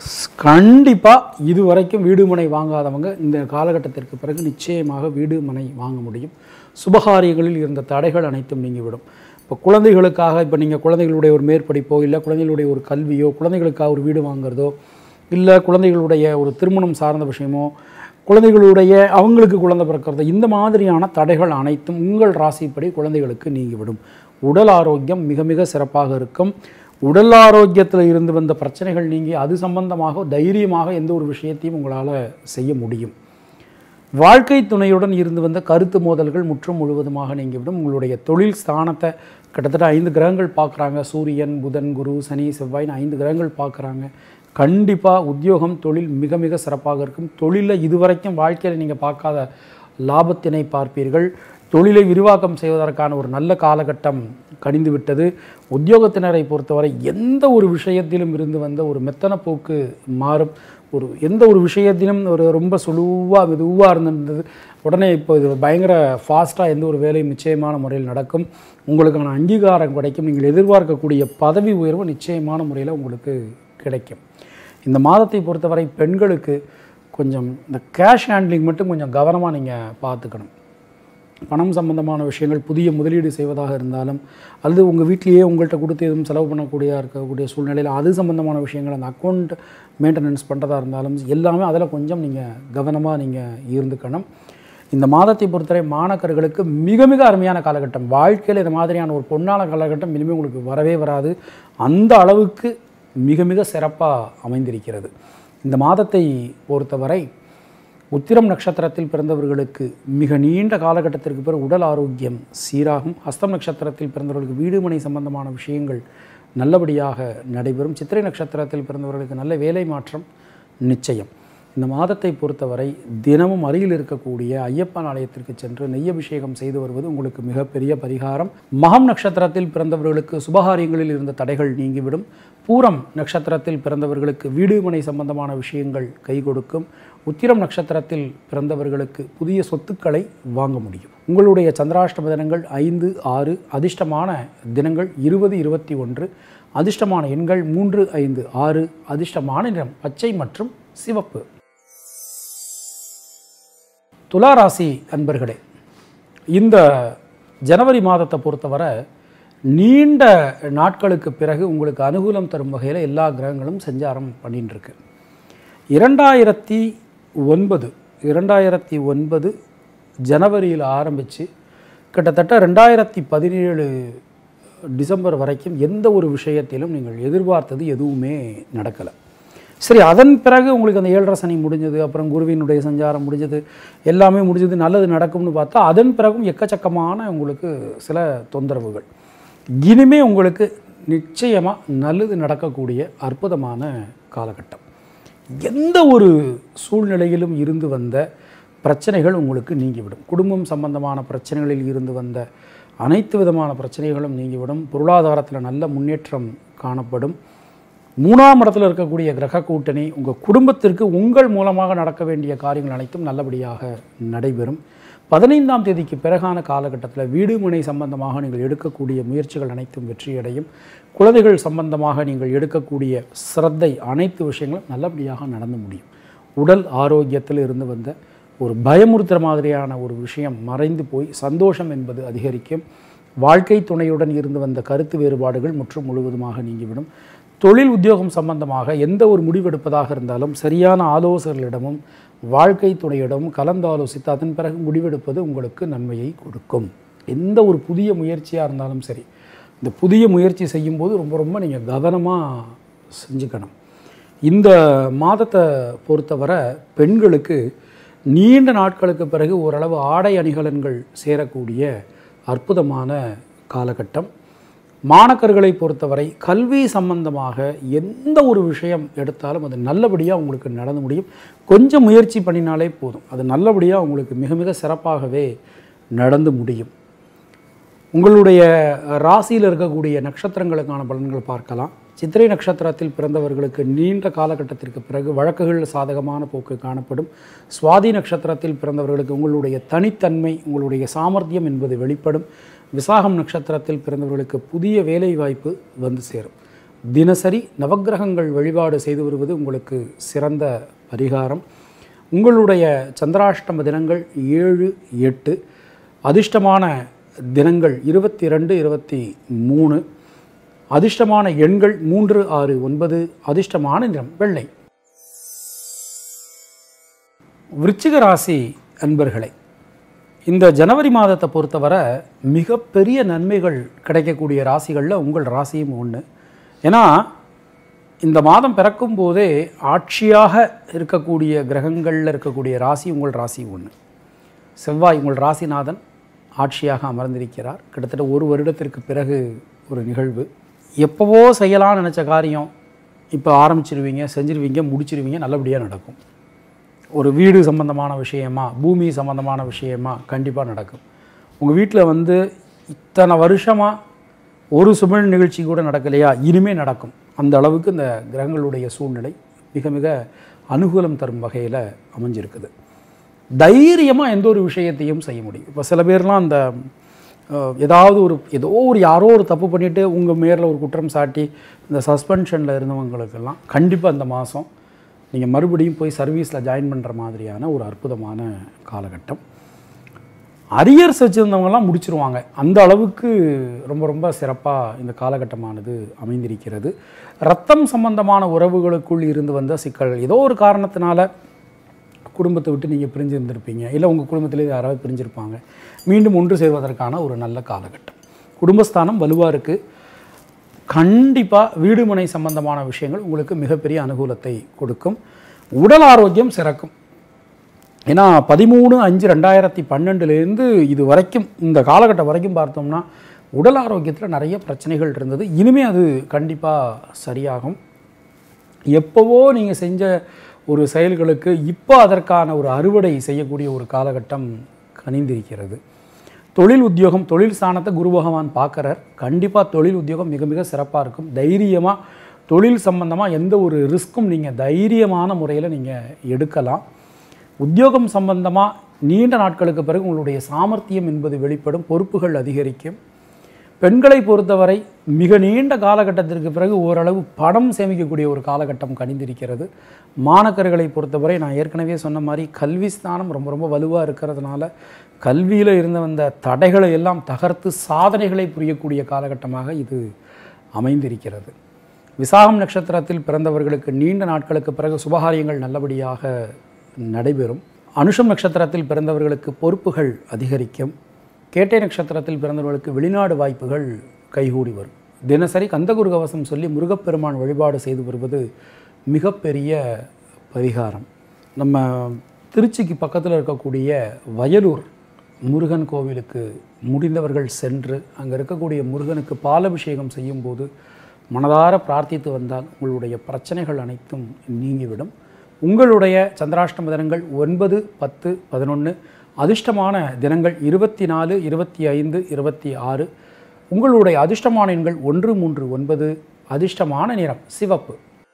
கண்டிப்பாக இதுவரைக்கும் வீடு மனை வாங்காதவங்க இந்த காலகட்டத்திற்கு பிறகு நிச்சயமாக வீடு மனை வாங்க முடியும் சுபகாரியங்களில் இருந்த தடைகள் அனைத்தும் நீங்கிவிடும் இப்போ குழந்தைகளுக்காக இப்போ நீங்கள் குழந்தைகளுடைய ஒரு மேற்படிப்போ இல்லை குழந்தைகளுடைய ஒரு கல்வியோ குழந்தைகளுக்காக ஒரு வீடு வாங்குறதோ இல்லை குழந்தைகளுடைய ஒரு திருமணம் சார்ந்த விஷயமோ குழந்தைகளுடைய அவங்களுக்கு குழந்தை பிறக்கிறது இந்த மாதிரியான தடைகள் அனைத்தும் உங்கள் ராசிப்படி குழந்தைகளுக்கு நீங்கிவிடும் உடல் ஆரோக்கியம் மிக மிக சிறப்பாக இருக்கும் உடல் ஆரோக்கியத்தில் இருந்து வந்த பிரச்சனைகள் நீங்கி அது சம்பந்தமாக தைரியமாக எந்த ஒரு விஷயத்தையும் உங்களால் செய்ய முடியும் வாழ்க்கை துணையுடன் இருந்து வந்த கருத்து மோதல்கள் முற்றும் முழுவதுமாக நீங்கிவிடும் உங்களுடைய தொழில் ஸ்தானத்தை கிட்டத்தட்ட ஐந்து கிரகங்கள் பார்க்குறாங்க சூரியன் புதன் குரு சனி செவ்வாய்னு ஐந்து கிரகங்கள் பார்க்குறாங்க கண்டிப்பாக உத்தியோகம் தொழில் மிக மிக சிறப்பாக இருக்கும் தொழிலில் இதுவரைக்கும் வாழ்க்கையில் நீங்கள் பார்க்காத லாபத்தினை பார்ப்பீர்கள் தொழிலை விரிவாக்கம் செய்வதற்கான ஒரு நல்ல காலகட்டம் கணிந்து விட்டது உத்தியோகத்தினரை பொறுத்தவரை எந்த ஒரு விஷயத்திலும் இருந்து வந்த ஒரு மெத்தன போக்கு மாறும் ஒரு எந்த ஒரு விஷயத்திலும் ஒரு ரொம்ப சுழுவாக மெதுவாக இருந்திருந்தது உடனே இப்போ இது பயங்கர ஃபாஸ்ட்டாக எந்த ஒரு வேலையும் நிச்சயமான முறையில் நடக்கும் உங்களுக்கான அங்கீகாரம் கிடைக்கும் நீங்கள் எதிர்பார்க்கக்கூடிய பதவி உயர்வு நிச்சயமான முறையில் உங்களுக்கு கிடைக்கும் இந்த மாதத்தை பொறுத்தவரை பெண்களுக்கு கொஞ்சம் இந்த கேஷ் ஹேண்ட்லிங் மட்டும் கொஞ்சம் கவனமாக நீங்கள் பார்த்துக்கணும் பணம் சம்பந்தமான விஷயங்கள் புதிய முதலீடு செய்வதாக இருந்தாலும் அல்லது உங்கள் வீட்டிலேயே உங்கள்கிட்ட கொடுத்து எதுவும் செலவு பண்ணக்கூடியதாக இருக்கக்கூடிய சூழ்நிலையில் அது சம்பந்தமான விஷயங்கள் அந்த அக்கௌண்ட் மெயின்டெனன்ஸ் பண்ணுறதா இருந்தாலும் எல்லாமே அதில் கொஞ்சம் நீங்கள் கவனமாக நீங்கள் இருந்துக்கணும் இந்த மாதத்தை பொறுத்தவரை மாணக்கர்களுக்கு மிக மிக அருமையான காலகட்டம் வாழ்க்கையில் இந்த மாதிரியான ஒரு பொன்னான காலகட்டம் இனிமேல் உங்களுக்கு வரவே வராது அந்த அளவுக்கு மிக மிக சிறப்பாக அமைந்திருக்கிறது இந்த மாதத்தை பொறுத்தவரை உத்திரம் நட்சத்திரத்தில் பிறந்தவர்களுக்கு மிக நீண்ட காலகட்டத்திற்கு பிறகு உடல் ஆரோக்கியம் சீராகும் ஹஸ்தம் நட்சத்திரத்தில் பிறந்தவர்களுக்கு வீடு மனை சம்பந்தமான விஷயங்கள் நல்லபடியாக நடைபெறும் சித்திரை நட்சத்திரத்தில் பிறந்தவர்களுக்கு நல்ல வேலை மாற்றம் நிச்சயம் இந்த மாதத்தை பொறுத்தவரை தினமும் அருகில் இருக்கக்கூடிய ஐயப்பன் ஆலயத்திற்கு சென்று நெய் அபிஷேகம் செய்து வருவது உங்களுக்கு மிகப்பெரிய பரிகாரம் மகம் நட்சத்திரத்தில் பிறந்தவர்களுக்கு சுபகாரியங்களில் இருந்த தடைகள் நீங்கிவிடும் பூரம் நட்சத்திரத்தில் பிறந்தவர்களுக்கு வீடு மனை சம்பந்தமான விஷயங்கள் கை கொடுக்கும் உத்திரம் நட்சத்திரத்தில் பிறந்தவர்களுக்கு புதிய சொத்துக்களை வாங்க முடியும் உங்களுடைய சந்திராஷ்டம தினங்கள் ஐந்து ஆறு அதிர்ஷ்டமான தினங்கள் இருபது இருபத்தி ஒன்று அதிர்ஷ்டமான எண்கள் மூன்று ஐந்து ஆறு அதிர்ஷ்டமான நிறம் பச்சை மற்றும் சிவப்பு துலா ராசி அன்பர்களே இந்த ஜனவரி மாதத்தை பொறுத்தவரை நீண்ட நாட்களுக்கு பிறகு உங்களுக்கு அனுகூலம் தரும் வகையில் எல்லா கிரகங்களும் சஞ்சாரம் பண்ணிட்டு இருக்கு இரண்டாயிரத்தி ஒன்பது இரண்டாயிரத்தி ஒன்பது ஜனவரியில் ஆரம்பித்து கிட்டத்தட்ட ரெண்டாயிரத்தி பதினேழு டிசம்பர் வரைக்கும் எந்த ஒரு விஷயத்திலும் நீங்கள் எதிர்பார்த்தது எதுவுமே நடக்கலை சரி அதன் பிறகு உங்களுக்கு அந்த ஏழரை சனி முடிஞ்சது அப்புறம் குருவினுடைய சஞ்சாரம் முடிஞ்சது எல்லாமே முடிஞ்சது நல்லது நடக்கும்னு பார்த்தா அதன் பிறகும் எக்கச்சக்கமான உங்களுக்கு சில தொந்தரவுகள் இனிமே உங்களுக்கு நிச்சயமாக நல்லது நடக்கக்கூடிய அற்புதமான காலகட்டம் எந்த ஒரு சூழ்நிலையிலும் இருந்து வந்த பிரச்சனைகள் உங்களுக்கு நீங்கிவிடும் குடும்பம் சம்பந்தமான பிரச்சனைகளில் இருந்து வந்த அனைத்து விதமான பிரச்சனைகளும் நீங்கிவிடும் பொருளாதாரத்தில் நல்ல முன்னேற்றம் காணப்படும் மூணாம் இடத்துல இருக்கக்கூடிய கிரக கூட்டணி உங்கள் குடும்பத்திற்கு உங்கள் மூலமாக நடக்க வேண்டிய காரியங்கள் அனைத்தும் நல்லபடியாக நடைபெறும் பதினைந்தாம் தேதிக்கு பிறகான காலகட்டத்தில் வீடு மனை சம்பந்தமாக நீங்கள் எடுக்கக்கூடிய முயற்சிகள் அனைத்தும் வெற்றியடையும் குழந்தைகள் சம்பந்தமாக நீங்கள் எடுக்கக்கூடிய சிரத்தை அனைத்து விஷயங்களும் நல்லபடியாக நடந்து முடியும் உடல் ஆரோக்கியத்தில் இருந்து வந்த ஒரு பயமுறுத்துகிற மாதிரியான ஒரு விஷயம் மறைந்து போய் சந்தோஷம் என்பது அதிகரிக்கும் வாழ்க்கை துணையுடன் இருந்து வந்த கருத்து வேறுபாடுகள் முற்றும் முழுவதுமாக நீங்கிவிடும் தொழில் உத்தியோகம் சம்பந்தமாக எந்த ஒரு முடிவெடுப்பதாக இருந்தாலும் சரியான ஆலோசகர்களிடமும் வாழ்க்கை துணையிடமும் கலந்தாலோசித்து அதன் பிறகு முடிவெடுப்பது உங்களுக்கு நன்மையை கொடுக்கும் எந்த ஒரு புதிய முயற்சியாக இருந்தாலும் சரி இந்த புதிய முயற்சி செய்யும்போது ரொம்ப ரொம்ப நீங்கள் கவனமாக செஞ்சுக்கணும் இந்த மாதத்தை பொறுத்தவரை பெண்களுக்கு நீண்ட நாட்களுக்கு பிறகு ஓரளவு ஆடை அணிகலன்கள் சேரக்கூடிய அற்புதமான காலகட்டம் மாணக்கர்களை பொறுத்தவரை கல்வி சம்பந்தமாக எந்த ஒரு விஷயம் எடுத்தாலும் அது நல்லபடியாக உங்களுக்கு நடந்து முடியும் கொஞ்சம் முயற்சி பண்ணினாலே போதும் அது நல்லபடியாக உங்களுக்கு மிக மிக சிறப்பாகவே நடந்து முடியும் உங்களுடைய ராசியில் இருக்கக்கூடிய நட்சத்திரங்களுக்கான பலன்கள் பார்க்கலாம் சித்திரை நட்சத்திரத்தில் பிறந்தவர்களுக்கு நீண்ட காலகட்டத்திற்கு பிறகு வழக்குகள் சாதகமான போக்கு காணப்படும் சுவாதி நட்சத்திரத்தில் பிறந்தவர்களுக்கு உங்களுடைய தனித்தன்மை உங்களுடைய சாமர்த்தியம் என்பது வெளிப்படும் விசாகம் நட்சத்திரத்தில் பிறந்தவர்களுக்கு புதிய வேலை வாய்ப்பு வந்து சேரும் தினசரி நவக்கிரகங்கள் வழிபாடு செய்து வருவது உங்களுக்கு சிறந்த பரிகாரம் உங்களுடைய சந்திராஷ்டம தினங்கள் ஏழு எட்டு அதிர்ஷ்டமான தினங்கள் இருபத்தி ரெண்டு இருபத்தி மூணு அதிர்ஷ்டமான எண்கள் மூன்று ஆறு ஒன்பது அதிர்ஷ்டமான நிறம் வெள்ளை விருச்சிக ராசி அன்பர்களே இந்த ஜனவரி மாதத்தை பொறுத்தவரை மிகப்பெரிய நன்மைகள் கிடைக்கக்கூடிய ராசிகளில் உங்கள் ராசியும் ஒன்று ஏன்னா இந்த மாதம் பிறக்கும் போதே ஆட்சியாக இருக்கக்கூடிய கிரகங்களில் இருக்கக்கூடிய ராசி உங்கள் ராசி ஒன்று செவ்வாய் உங்கள் ராசிநாதன் ஆட்சியாக அமர்ந்திருக்கிறார் கிட்டத்தட்ட ஒரு வருடத்திற்கு பிறகு ஒரு நிகழ்வு எப்போவோ செய்யலாம்னு நினச்ச காரியம் இப்போ ஆரம்பிச்சிருவீங்க செஞ்சிருவீங்க முடிச்சிருவீங்க நல்லபடியாக நடக்கும் ஒரு வீடு சம்பந்தமான விஷயமா பூமி சம்பந்தமான விஷயமா கண்டிப்பாக நடக்கும் உங்கள் வீட்டில் வந்து இத்தனை வருஷமாக ஒரு சுப நிகழ்ச்சி கூட நடக்கலையா இனிமே நடக்கும் அந்த அளவுக்கு இந்த கிரகங்களுடைய சூழ்நிலை மிக மிக அனுகூலம் தரும் வகையில் அமைஞ்சிருக்குது தைரியமாக எந்த ஒரு விஷயத்தையும் செய்ய முடியும் இப்போ சில பேர்லாம் அந்த அஹ், ஏதாவது ஒரு ஏதோ ஒரு யாரோ ஒரு தப்பு பண்ணிவிட்டு உங்கள் மேரில் ஒரு குற்றம் சாட்டி இந்த சஸ்பென்ஷனில் இருந்தவங்களுக்கெல்லாம் கண்டிப்பாக இந்த மாதம் நீங்கள் மறுபடியும் போய் சர்வீஸில் ஜாயின் பண்ணுற மாதிரியான ஒரு அற்புதமான காலகட்டம் அரியர்ஸ் வச்சுருந்தவங்கலாம் முடிச்சிருவாங்க அந்த அளவுக்கு ரொம்ப ரொம்ப சிறப்பாக இந்த காலகட்டமானது அமைந்திருக்கிறது ரத்தம் சம்பந்தமான உறவுகளுக்குள் இருந்து வந்த சிக்கல்கள் ஏதோ ஒரு காரணத்தினால குடும்பத்தை விட்டு நீங்கள் பிரிஞ்சு இருந்திருப்பீங்க இல்லை உங்கள் குடும்பத்திலே யாராவது பிரிஞ்சிருப்பாங்க மீண்டும் ஒன்று சேர்வதற்கான ஒரு நல்ல காலகட்டம் குடும்பஸ்தானம் வலுவாக இருக்குது கண்டிப்பாக வீடுமனை சம்பந்தமான விஷயங்கள் உங்களுக்கு மிகப்பெரிய அனுகூலத்தை கொடுக்கும் உடல் ஆரோக்கியம் சிறக்கும் ஏன்னா பதிமூணு அஞ்சு ரெண்டாயிரத்தி பன்னெண்டுலேருந்து இது வரைக்கும் இந்த காலகட்டம் வரைக்கும் பார்த்தோம்னா உடல் ஆரோக்கியத்தில் நிறைய பிரச்சனைகள் இருந்தது இனிமே அது கண்டிப்பாக சரியாகும் எப்போவோ நீங்கள் செஞ்ச ஒரு செயல்களுக்கு இப்போ அதற்கான ஒரு அறுவடை செய்யக்கூடிய ஒரு காலகட்டம் கனிந்திருக்கிறது தொழில் உத்தியோகம் தொழில் ஸ்தானத்தை குரு பகவான் பார்க்குறார் கண்டிப்பாக தொழில் உத்தியோகம் மிக மிக சிறப்பாக இருக்கும் தைரியமாக தொழில் சம்பந்தமாக எந்த ஒரு ரிஸ்க்கும் நீங்கள் தைரியமான முறையில் நீங்கள் எடுக்கலாம் உத்தியோகம் சம்பந்தமாக நீண்ட நாட்களுக்கு பிறகு உங்களுடைய சாமர்த்தியம் என்பது வெளிப்படும் பொறுப்புகள் அதிகரிக்கும் பெண்களை பொறுத்தவரை மிக நீண்ட காலகட்டத்திற்கு பிறகு ஓரளவு பணம் சேமிக்கக்கூடிய ஒரு காலகட்டம் கணிந்திருக்கிறது மாணக்கர்களை பொறுத்தவரை நான் ஏற்கனவே சொன்ன மாதிரி கல்வி ஸ்தானம் ரொம்ப ரொம்ப வலுவாக இருக்கிறதுனால கல்வியில் இருந்து வந்த தடைகளை எல்லாம் தகர்த்து சாதனைகளை புரியக்கூடிய காலகட்டமாக இது அமைந்திருக்கிறது விசாகம் நட்சத்திரத்தில் பிறந்தவர்களுக்கு நீண்ட நாட்களுக்கு பிறகு சுபகாரியங்கள் நல்லபடியாக நடைபெறும் அனுஷம் நட்சத்திரத்தில் பிறந்தவர்களுக்கு பொறுப்புகள் அதிகரிக்கும் கேட்டை நட்சத்திரத்தில் பிறந்தவர்களுக்கு வெளிநாடு வாய்ப்புகள் கைகூடி வரும் தினசரி கந்தகுரு கவசம் சொல்லி முருகப்பெருமான் வழிபாடு செய்து வருவது மிகப்பெரிய பரிகாரம் நம்ம திருச்சிக்கு பக்கத்தில் இருக்கக்கூடிய வயலூர் முருகன் கோவிலுக்கு முடிந்தவர்கள் சென்று அங்கே இருக்கக்கூடிய முருகனுக்கு பாலபிஷேகம் செய்யும்போது மனதார பிரார்த்தித்து வந்தால் உங்களுடைய பிரச்சனைகள் அனைத்தும் நீங்கிவிடும் உங்களுடைய சந்திராஷ்டம தினங்கள் ஒன்பது பத்து பதினொன்று அதிர்ஷ்டமான தினங்கள் இருபத்தி நாலு இருபத்தி ஐந்து இருபத்தி ஆறு உங்களுடைய அதிர்ஷ்டமான எண்கள் ஒன்று மூன்று ஒன்பது அதிர்ஷ்டமான நிறம் சிவப்பு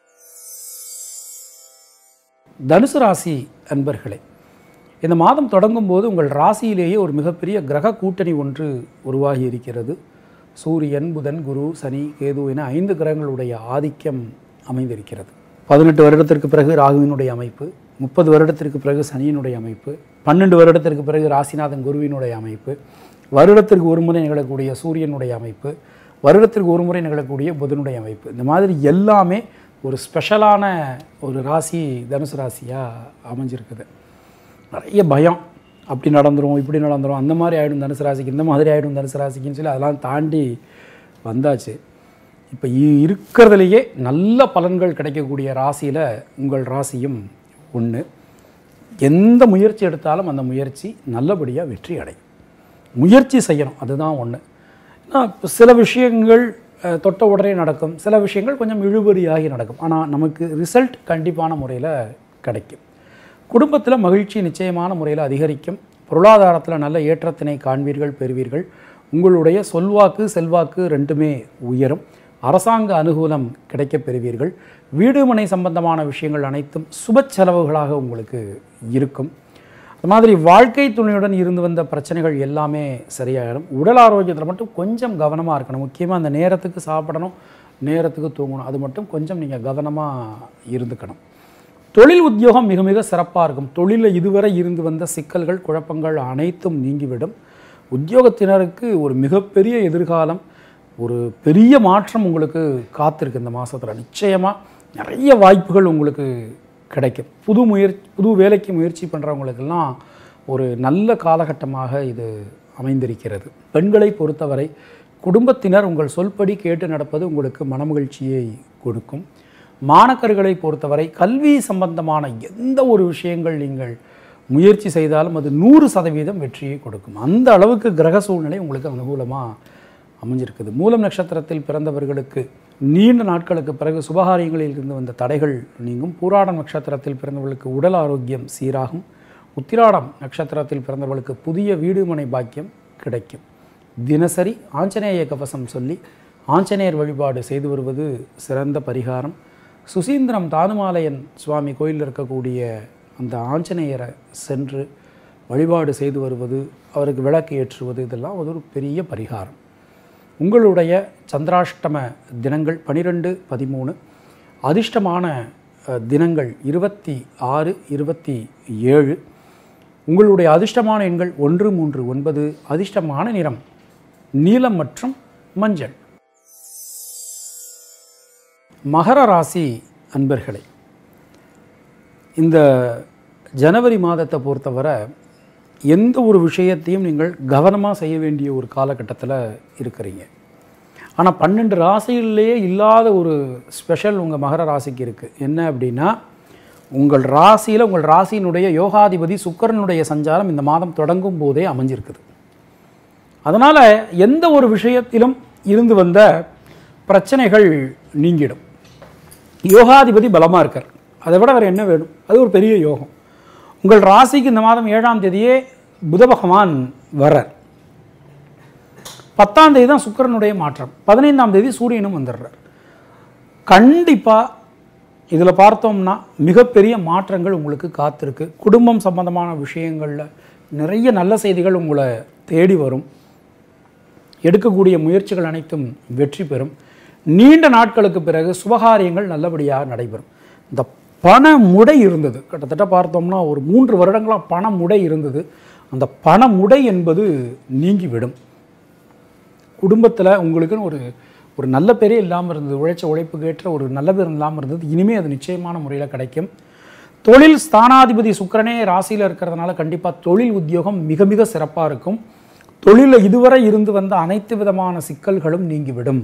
தனுசு ராசி அன்பர்களே இந்த மாதம் தொடங்கும் போது உங்கள் ராசியிலேயே ஒரு மிகப்பெரிய கிரக கூட்டணி ஒன்று உருவாகி இருக்கிறது சூரியன் புதன் குரு சனி கேது என ஐந்து கிரகங்களுடைய ஆதிக்கம் அமைந்திருக்கிறது பதினெட்டு வருடத்திற்கு பிறகு ராகுவினுடைய அமைப்பு முப்பது வருடத்திற்கு பிறகு சனியினுடைய அமைப்பு பன்னெண்டு வருடத்திற்கு பிறகு ராசிநாதன் குருவினுடைய அமைப்பு வருடத்திற்கு ஒரு முறை நிகழக்கூடிய சூரியனுடைய அமைப்பு வருடத்திற்கு ஒரு முறை நிகழக்கூடிய புதனுடைய அமைப்பு இந்த மாதிரி எல்லாமே ஒரு ஸ்பெஷலான ஒரு ராசி தனுசு ராசியாக அமைஞ்சிருக்குது நிறைய பயம் அப்படி நடந்துரும் இப்படி நடந்துரும் அந்த மாதிரி ஆகிடும் தனுசு ராசிக்கு இந்த மாதிரி ஆகிடும் தனுசு ராசிக்குன்னு சொல்லி அதெல்லாம் தாண்டி வந்தாச்சு இப்போ இருக்கிறதுலையே நல்ல பலன்கள் கிடைக்கக்கூடிய ராசியில் உங்கள் ராசியும் ஒன்று எந்த முயற்சி எடுத்தாலும் அந்த முயற்சி நல்லபடியாக வெற்றி அடையும் முயற்சி செய்யணும் அதுதான் ஒன்று ஏன்னா இப்ப சில விஷயங்கள் அஹ், தொட்ட உடனே நடக்கும் சில விஷயங்கள் கொஞ்சம் இழுபறியாகி நடக்கும் ஆனால் நமக்கு ரிசல்ட் கண்டிப்பான முறையில் கிடைக்கும் குடும்பத்தில் மகிழ்ச்சி நிச்சயமான முறையில் அதிகரிக்கும் பொருளாதாரத்தில் நல்ல ஏற்றத்தினை காண்பீர்கள் பெறுவீர்கள் உங்களுடைய சொல்வாக்கு செல்வாக்கு ரெண்டுமே உயரும் அரசாங்க அனுகூலம் கிடைக்கப் பெறுவீர்கள் வீடு மனை சம்பந்தமான விஷயங்கள் அனைத்தும் சுப செலவுகளாக உங்களுக்கு இருக்கும் அது மாதிரி வாழ்க்கை துணையுடன் இருந்து வந்த பிரச்சனைகள் எல்லாமே சரியாயிடும் உடல் ஆரோக்கியத்தில் மட்டும் கொஞ்சம் கவனமாக இருக்கணும் முக்கியமாக அந்த நேரத்துக்கு சாப்பிடணும் நேரத்துக்கு தூங்கணும் அது மட்டும் கொஞ்சம் நீங்கள் கவனமாக இருந்துக்கணும் தொழில் உத்தியோகம் மிக மிக சிறப்பாக இருக்கும் தொழிலில் இதுவரை இருந்து வந்த சிக்கல்கள் குழப்பங்கள் அனைத்தும் நீங்கிவிடும் உத்தியோகத்தினருக்கு ஒரு மிகப்பெரிய எதிர்காலம் ஒரு பெரிய மாற்றம் உங்களுக்கு காத்திருக்கு இந்த மாதத்தில் நிச்சயமாக நிறைய வாய்ப்புகள் உங்களுக்கு கிடைக்கும் புது முயற்சி புது வேலைக்கு முயற்சி பண்ணுறவங்களுக்கெல்லாம் ஒரு நல்ல காலகட்டமாக இது அமைந்திருக்கிறது பெண்களை பொறுத்தவரை குடும்பத்தினர் உங்கள் சொல்படி கேட்டு நடப்பது உங்களுக்கு மனமகிழ்ச்சியை கொடுக்கும் மாணக்கர்களை பொறுத்தவரை கல்வி சம்பந்தமான எந்த ஒரு விஷயங்கள் நீங்கள் முயற்சி செய்தாலும் அது நூறு சதவீதம் வெற்றியை கொடுக்கும் அந்த அளவுக்கு கிரக சூழ்நிலை உங்களுக்கு அனுகூலமாக அமைஞ்சிருக்குது மூலம் நட்சத்திரத்தில் பிறந்தவர்களுக்கு நீண்ட நாட்களுக்கு பிறகு சுபகாரியங்களில் இருந்து வந்த தடைகள் நீங்கும் பூராடம் நட்சத்திரத்தில் பிறந்தவர்களுக்கு உடல் ஆரோக்கியம் சீராகும் உத்திராடம் நட்சத்திரத்தில் பிறந்தவர்களுக்கு புதிய வீடு மனை பாக்கியம் கிடைக்கும் தினசரி ஆஞ்சநேய கவசம் சொல்லி ஆஞ்சநேயர் வழிபாடு செய்து வருவது சிறந்த பரிகாரம் சுசீந்திரம் தானுமாலயன் சுவாமி கோயிலில் இருக்கக்கூடிய அந்த ஆஞ்சநேயரை சென்று வழிபாடு செய்து வருவது அவருக்கு விளக்கு ஏற்றுவது இதெல்லாம் அது ஒரு பெரிய பரிகாரம் உங்களுடைய சந்திராஷ்டம தினங்கள் பனிரெண்டு பதிமூணு அதிர்ஷ்டமான அஹ், தினங்கள் இருபத்தி ஆறு இருபத்தி ஏழு உங்களுடைய அதிர்ஷ்டமான எண்கள் ஒன்று மூன்று ஒன்பது அதிர்ஷ்டமான நிறம் நீலம் மற்றும் மஞ்சள் மகர ராசி அன்பர்களே இந்த ஜனவரி மாதத்தை பொறுத்தவரை எந்த ஒரு விஷயத்தையும் நீங்கள் கவனமாக செய்ய வேண்டிய ஒரு காலகட்டத்தில் இருக்கிறீங்க ஆனால் பன்னெண்டு ராசிகளிலேயே இல்லாத ஒரு ஸ்பெஷல் உங்கள் மகர ராசிக்கு இருக்குது என்ன அப்படின்னா உங்கள் ராசியில் உங்கள் ராசியினுடைய யோகாதிபதி சுக்கிரனுடைய சஞ்சாரம் இந்த மாதம் தொடங்கும் போதே அமைஞ்சிருக்குது அதனால் எந்த ஒரு விஷயத்திலும் இருந்து வந்த பிரச்சனைகள் நீங்கிடும் யோகாதிபதி பலமாக இருக்கார் அதை விட வேறு என்ன வேணும் அது ஒரு பெரிய யோகம் உங்கள் ராசிக்கு இந்த மாதம் ஏழாம் தேதியே புத பகவான் வர்றார் பத்தாம் தேதி தான் சுக்கிரனுடைய மாற்றம் பதினைந்தாம் தேதி சூரியனும் வந்துடுறார் கண்டிப்பாக இதில் பார்த்தோம்னா மிகப்பெரிய மாற்றங்கள் உங்களுக்கு காத்திருக்கு குடும்பம் சம்பந்தமான விஷயங்களில் நிறைய நல்ல செய்திகள் உங்களை தேடி வரும் எடுக்கக்கூடிய முயற்சிகள் அனைத்தும் வெற்றி பெறும் நீண்ட நாட்களுக்கு பிறகு சுபகாரியங்கள் நல்லபடியாக நடைபெறும் இந்த பண முடை இருந்தது கிட்டத்தட்ட பார்த்தோம்னா ஒரு மூன்று வருடங்களாக பண முடை இருந்தது அந்த பண முடை என்பது நீங்கிவிடும் குடும்பத்தில் உங்களுக்குன்னு ஒரு ஒரு நல்ல பேரே இல்லாமல் இருந்தது உழைச்ச உழைப்புக்கு ஏற்ற ஒரு நல்ல பேர் இல்லாமல் இருந்தது இனிமேல் அது நிச்சயமான முறையில் கிடைக்கும் தொழில் ஸ்தானாதிபதி சுக்கிரனே ராசியில் இருக்கிறதுனால கண்டிப்பாக தொழில் உத்தியோகம் மிக மிக சிறப்பாக இருக்கும் தொழிலில் இதுவரை இருந்து வந்த அனைத்து விதமான சிக்கல்களும் நீங்கிவிடும்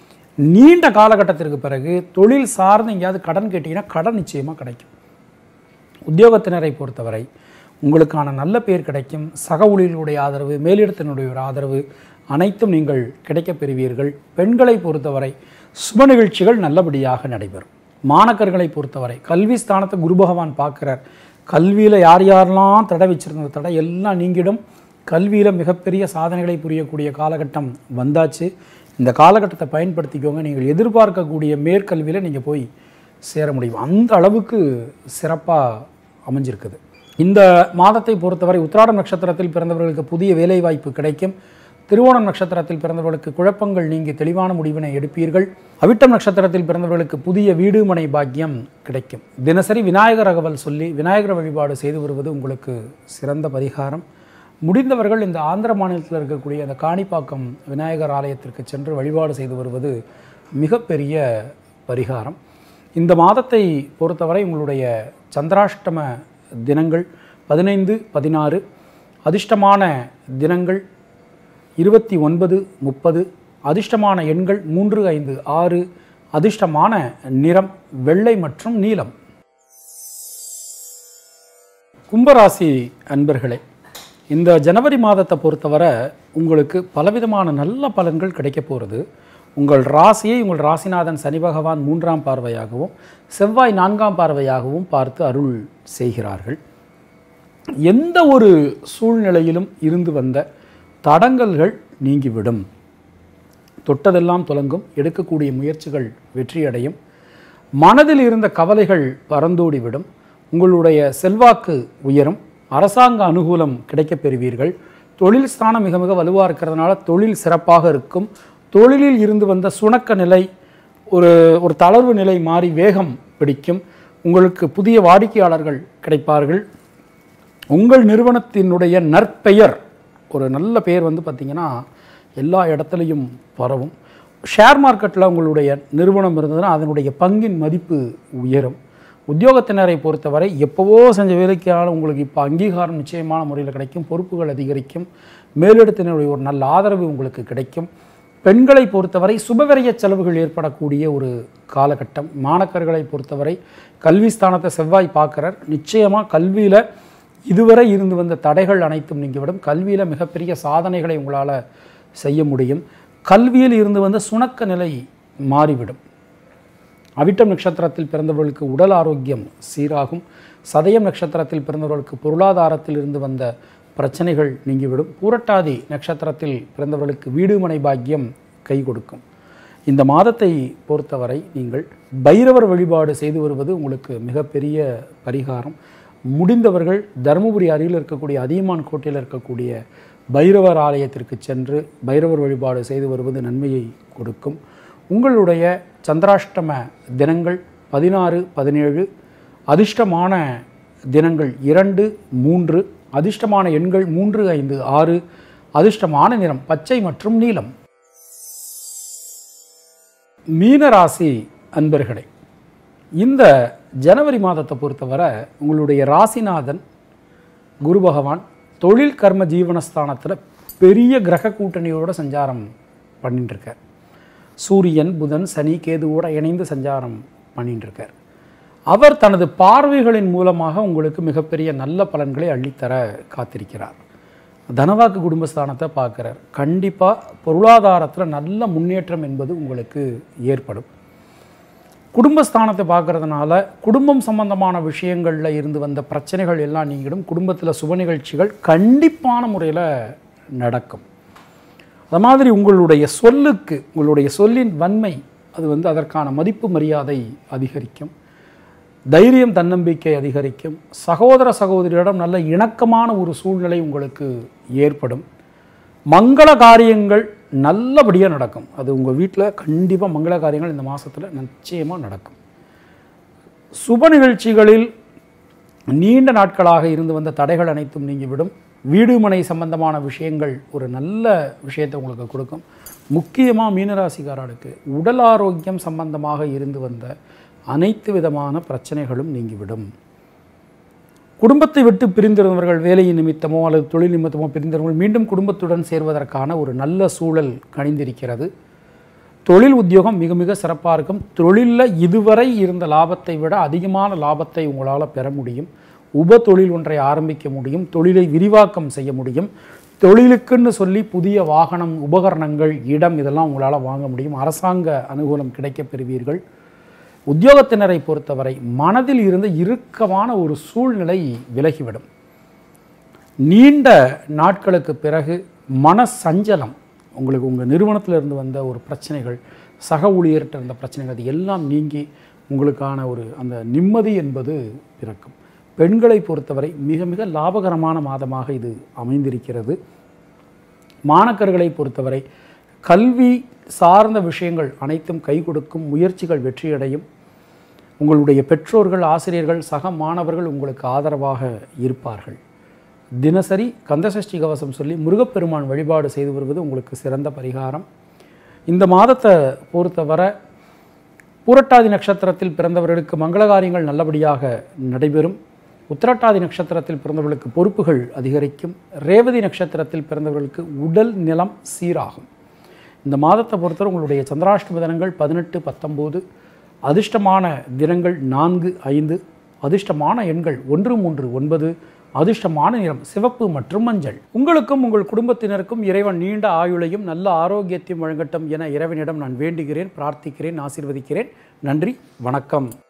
நீண்ட காலகட்டத்திற்கு பிறகு தொழில் சார்ந்து எங்கேயாவது கடன் கேட்டிங்கன்னா கடன் நிச்சயமாக கிடைக்கும் உத்தியோகத்தினரை பொறுத்தவரை உங்களுக்கான நல்ல பேர் கிடைக்கும் சக ஊழியர்களுடைய ஆதரவு மேலிடத்தினுடைய ஒரு ஆதரவு அனைத்தும் நீங்கள் கிடைக்கப் பெறுவீர்கள் பெண்களை பொறுத்தவரை சுப நிகழ்ச்சிகள் நல்லபடியாக நடைபெறும் மாணக்கர்களை பொறுத்தவரை கல்வி ஸ்தானத்தை குரு பகவான் பார்க்குறார் கல்வியில் யார் யாரெல்லாம் தடை வச்சிருந்த தடை எல்லாம் நீங்கிடும் கல்வியில் மிகப்பெரிய சாதனைகளை புரியக்கூடிய காலகட்டம் வந்தாச்சு இந்த காலகட்டத்தை பயன்படுத்திக்கோங்க நீங்கள் எதிர்பார்க்கக்கூடிய மேற்கல்வியில் நீங்கள் போய் சேர முடியும் அந்த அளவுக்கு சிறப்பாக அமைஞ்சிருக்குது இந்த மாதத்தை பொறுத்தவரை உத்திராடம் நட்சத்திரத்தில் பிறந்தவர்களுக்கு புதிய வேலைவாய்ப்பு கிடைக்கும் திருவோணம் நட்சத்திரத்தில் பிறந்தவர்களுக்கு குழப்பங்கள் நீங்கி தெளிவான முடிவினை எடுப்பீர்கள் அவிட்டம் நட்சத்திரத்தில் பிறந்தவர்களுக்கு புதிய வீடு மனை பாக்கியம் கிடைக்கும் தினசரி விநாயகர் அகவல் சொல்லி விநாயகர் வழிபாடு செய்து வருவது உங்களுக்கு சிறந்த பரிகாரம் முடிந்தவர்கள் இந்த ஆந்திர மாநிலத்தில் இருக்கக்கூடிய அந்த காணிப்பாக்கம் விநாயகர் ஆலயத்திற்கு சென்று வழிபாடு செய்து வருவது மிகப்பெரிய பரிகாரம் இந்த மாதத்தை பொறுத்தவரை உங்களுடைய சந்திராஷ்டம தினங்கள் பதினைந்து பதினாறு அதிர்ஷ்டமான தினங்கள் இருபத்தி ஒன்பது முப்பது அதிர்ஷ்டமான எண்கள் மூன்று ஐந்து ஆறு அதிர்ஷ்டமான நிறம் வெள்ளை மற்றும் நீலம் கும்பராசி அன்பர்களே இந்த ஜனவரி மாதத்தை பொறுத்தவரை உங்களுக்கு பலவிதமான நல்ல பலன்கள் கிடைக்க போகிறது உங்கள் ராசியை உங்கள் ராசிநாதன் சனி பகவான் மூன்றாம் பார்வையாகவும் செவ்வாய் நான்காம் பார்வையாகவும் பார்த்து அருள் செய்கிறார்கள் எந்த ஒரு சூழ்நிலையிலும் இருந்து வந்த தடங்கல்கள் நீங்கிவிடும் தொட்டதெல்லாம் துலங்கும் எடுக்கக்கூடிய முயற்சிகள் வெற்றியடையும் மனதில் இருந்த கவலைகள் பறந்தோடிவிடும் உங்களுடைய செல்வாக்கு உயரும் அரசாங்க அனுகூலம் கிடைக்கப் பெறுவீர்கள் தொழில் ஸ்தானம் மிக மிக வலுவாக இருக்கிறதுனால தொழில் சிறப்பாக இருக்கும் தொழிலில் இருந்து வந்த சுணக்க நிலை ஒரு ஒரு தளர்வு நிலை மாறி வேகம் பிடிக்கும் உங்களுக்கு புதிய வாடிக்கையாளர்கள் கிடைப்பார்கள் உங்கள் நிறுவனத்தினுடைய நற்பெயர் ஒரு நல்ல பெயர் வந்து பார்த்திங்கன்னா எல்லா இடத்துலையும் பரவும் ஷேர் மார்க்கெட்டில் உங்களுடைய நிறுவனம் இருந்ததுன்னா அதனுடைய பங்கின் மதிப்பு உயரும் உத்தியோகத்தினரை பொறுத்தவரை எப்போவோ செஞ்ச வேலைக்கான உங்களுக்கு இப்போ அங்கீகாரம் நிச்சயமான முறையில் கிடைக்கும் பொறுப்புகள் அதிகரிக்கும் மேலிடத்தினருடைய ஒரு நல்ல ஆதரவு உங்களுக்கு கிடைக்கும் பெண்களை பொறுத்தவரை சுபவிரய செலவுகள் ஏற்படக்கூடிய ஒரு காலகட்டம் மாணக்கர்களை பொறுத்தவரை கல்வி ஸ்தானத்தை செவ்வாய் பார்க்குறார் நிச்சயமாக கல்வியில் இதுவரை இருந்து வந்த தடைகள் அனைத்தும் நீங்கிவிடும் கல்வியில் மிகப்பெரிய சாதனைகளை உங்களால் செய்ய முடியும் கல்வியில் இருந்து வந்த சுணக்க நிலை மாறிவிடும் அவிட்டம் நட்சத்திரத்தில் பிறந்தவர்களுக்கு உடல் ஆரோக்கியம் சீராகும் சதயம் நட்சத்திரத்தில் பிறந்தவர்களுக்கு பொருளாதாரத்தில் இருந்து வந்த பிரச்சனைகள் நீங்கிவிடும் பூரட்டாதி நட்சத்திரத்தில் பிறந்தவர்களுக்கு வீடு மனை பாக்கியம் கை கொடுக்கும் இந்த மாதத்தை பொறுத்தவரை நீங்கள் பைரவர் வழிபாடு செய்து வருவது உங்களுக்கு மிகப்பெரிய பரிகாரம் முடிந்தவர்கள் தருமபுரி அருகில் இருக்கக்கூடிய அதியமான் கோட்டையில் இருக்கக்கூடிய பைரவர் ஆலயத்திற்கு சென்று பைரவர் வழிபாடு செய்து வருவது நன்மையை கொடுக்கும் உங்களுடைய சந்திராஷ்டம தினங்கள் பதினாறு பதினேழு அதிர்ஷ்டமான தினங்கள் இரண்டு மூன்று அதிர்ஷ்டமான எண்கள் மூன்று ஐந்து ஆறு அதிர்ஷ்டமான நிறம் பச்சை மற்றும் நீலம் மீனராசி அன்பர்களே இந்த ஜனவரி மாதத்தை பொறுத்தவரை உங்களுடைய ராசிநாதன் குரு பகவான் தொழில் கர்ம ஜீவனஸ்தானத்தில் பெரிய கிரக கூட்டணியோட சஞ்சாரம் பண்ணிட்டு இருக்கார் சூரியன் புதன் சனி கேதுவோட இணைந்து சஞ்சாரம் பண்ணிட்டு இருக்கார் அவர் தனது பார்வைகளின் மூலமாக உங்களுக்கு மிகப்பெரிய நல்ல பலன்களை அள்ளித்தர காத்திருக்கிறார் தனவாக்கு குடும்பஸ்தானத்தை பார்க்குறார் கண்டிப்பாக பொருளாதாரத்தில் நல்ல முன்னேற்றம் என்பது உங்களுக்கு ஏற்படும் குடும்பஸ்தானத்தை பார்க்கறதுனால குடும்பம் சம்பந்தமான விஷயங்களில் இருந்து வந்த பிரச்சனைகள் எல்லாம் நீங்கிடும் குடும்பத்தில் சுப நிகழ்ச்சிகள் கண்டிப்பான முறையில் நடக்கும் அது மாதிரி உங்களுடைய சொல்லுக்கு உங்களுடைய சொல்லின் வன்மை அது வந்து அதற்கான மதிப்பு மரியாதை அதிகரிக்கும் தைரியம் தன்னம்பிக்கை அதிகரிக்கும் சகோதர சகோதரியிடம் நல்ல இணக்கமான ஒரு சூழ்நிலை உங்களுக்கு ஏற்படும் மங்கள காரியங்கள் நல்லபடியாக நடக்கும் அது உங்கள் வீட்டில் கண்டிப்பாக மங்கள காரியங்கள் இந்த மாதத்தில் நிச்சயமாக நடக்கும் சுப நிகழ்ச்சிகளில் நீண்ட நாட்களாக இருந்து வந்த தடைகள் அனைத்தும் நீங்கிவிடும் வீடு மனை சம்பந்தமான விஷயங்கள் ஒரு நல்ல விஷயத்தை உங்களுக்கு கொடுக்கும் முக்கியமாக மீனராசிக்காரர்களுக்கு உடல் ஆரோக்கியம் சம்பந்தமாக இருந்து வந்த அனைத்து விதமான பிரச்சனைகளும் நீங்கிவிடும் குடும்பத்தை விட்டு பிரிந்திருந்தவர்கள் வேலையின் நிமித்தமோ அல்லது தொழில் நிமித்தமோ பிரிந்தவர்கள் மீண்டும் குடும்பத்துடன் சேர்வதற்கான ஒரு நல்ல சூழல் கணிந்திருக்கிறது தொழில் உத்தியோகம் மிக மிக சிறப்பாக இருக்கும் தொழிலில் இதுவரை இருந்த லாபத்தை விட அதிகமான லாபத்தை உங்களால் பெற முடியும் உப தொழில் ஒன்றை ஆரம்பிக்க முடியும் தொழிலை விரிவாக்கம் செய்ய முடியும் தொழிலுக்குன்னு சொல்லி புதிய வாகனம் உபகரணங்கள் இடம் இதெல்லாம் உங்களால் வாங்க முடியும் அரசாங்க அனுகூலம் கிடைக்கப் பெறுவீர்கள் உத்தியோகத்தினரை பொறுத்தவரை மனதில் இருந்த இறுக்கமான ஒரு சூழ்நிலை விலகிவிடும் நீண்ட நாட்களுக்கு பிறகு மன சஞ்சலம் உங்களுக்கு உங்கள் நிறுவனத்தில் இருந்து வந்த ஒரு பிரச்சனைகள் சக ஊழியர்கிட்ட இருந்த பிரச்சனைகள் அது எல்லாம் நீங்கி உங்களுக்கான ஒரு அந்த நிம்மதி என்பது பிறக்கும் பெண்களை பொறுத்தவரை மிக மிக லாபகரமான மாதமாக இது அமைந்திருக்கிறது மாணக்கர்களை பொறுத்தவரை கல்வி சார்ந்த விஷயங்கள் அனைத்தும் கை கொடுக்கும் முயற்சிகள் வெற்றியடையும் உங்களுடைய பெற்றோர்கள் ஆசிரியர்கள் சக மாணவர்கள் உங்களுக்கு ஆதரவாக இருப்பார்கள் தினசரி கந்தசஷ்டி கவசம் சொல்லி முருகப்பெருமான் வழிபாடு செய்து வருவது உங்களுக்கு சிறந்த பரிகாரம் இந்த மாதத்தை பொறுத்தவரை பூரட்டாதி நட்சத்திரத்தில் பிறந்தவர்களுக்கு மங்களகாரியங்கள் நல்லபடியாக நடைபெறும் உத்திரட்டாதி நட்சத்திரத்தில் பிறந்தவர்களுக்கு பொறுப்புகள் அதிகரிக்கும் ரேவதி நட்சத்திரத்தில் பிறந்தவர்களுக்கு உடல் நிலம் சீராகும் இந்த மாதத்தை பொறுத்தவரை உங்களுடைய சந்திராஷ்டம தினங்கள் பதினெட்டு பத்தொம்போது அதிர்ஷ்டமான தினங்கள் நான்கு ஐந்து அதிர்ஷ்டமான எண்கள் ஒன்று மூன்று ஒன்பது அதிர்ஷ்டமான நிறம் சிவப்பு மற்றும் மஞ்சள் உங்களுக்கும் உங்கள் குடும்பத்தினருக்கும் இறைவன் நீண்ட ஆயுளையும் நல்ல ஆரோக்கியத்தையும் வழங்கட்டும் என இறைவனிடம் நான் வேண்டுகிறேன் பிரார்த்திக்கிறேன் ஆசீர்வதிக்கிறேன் நன்றி வணக்கம்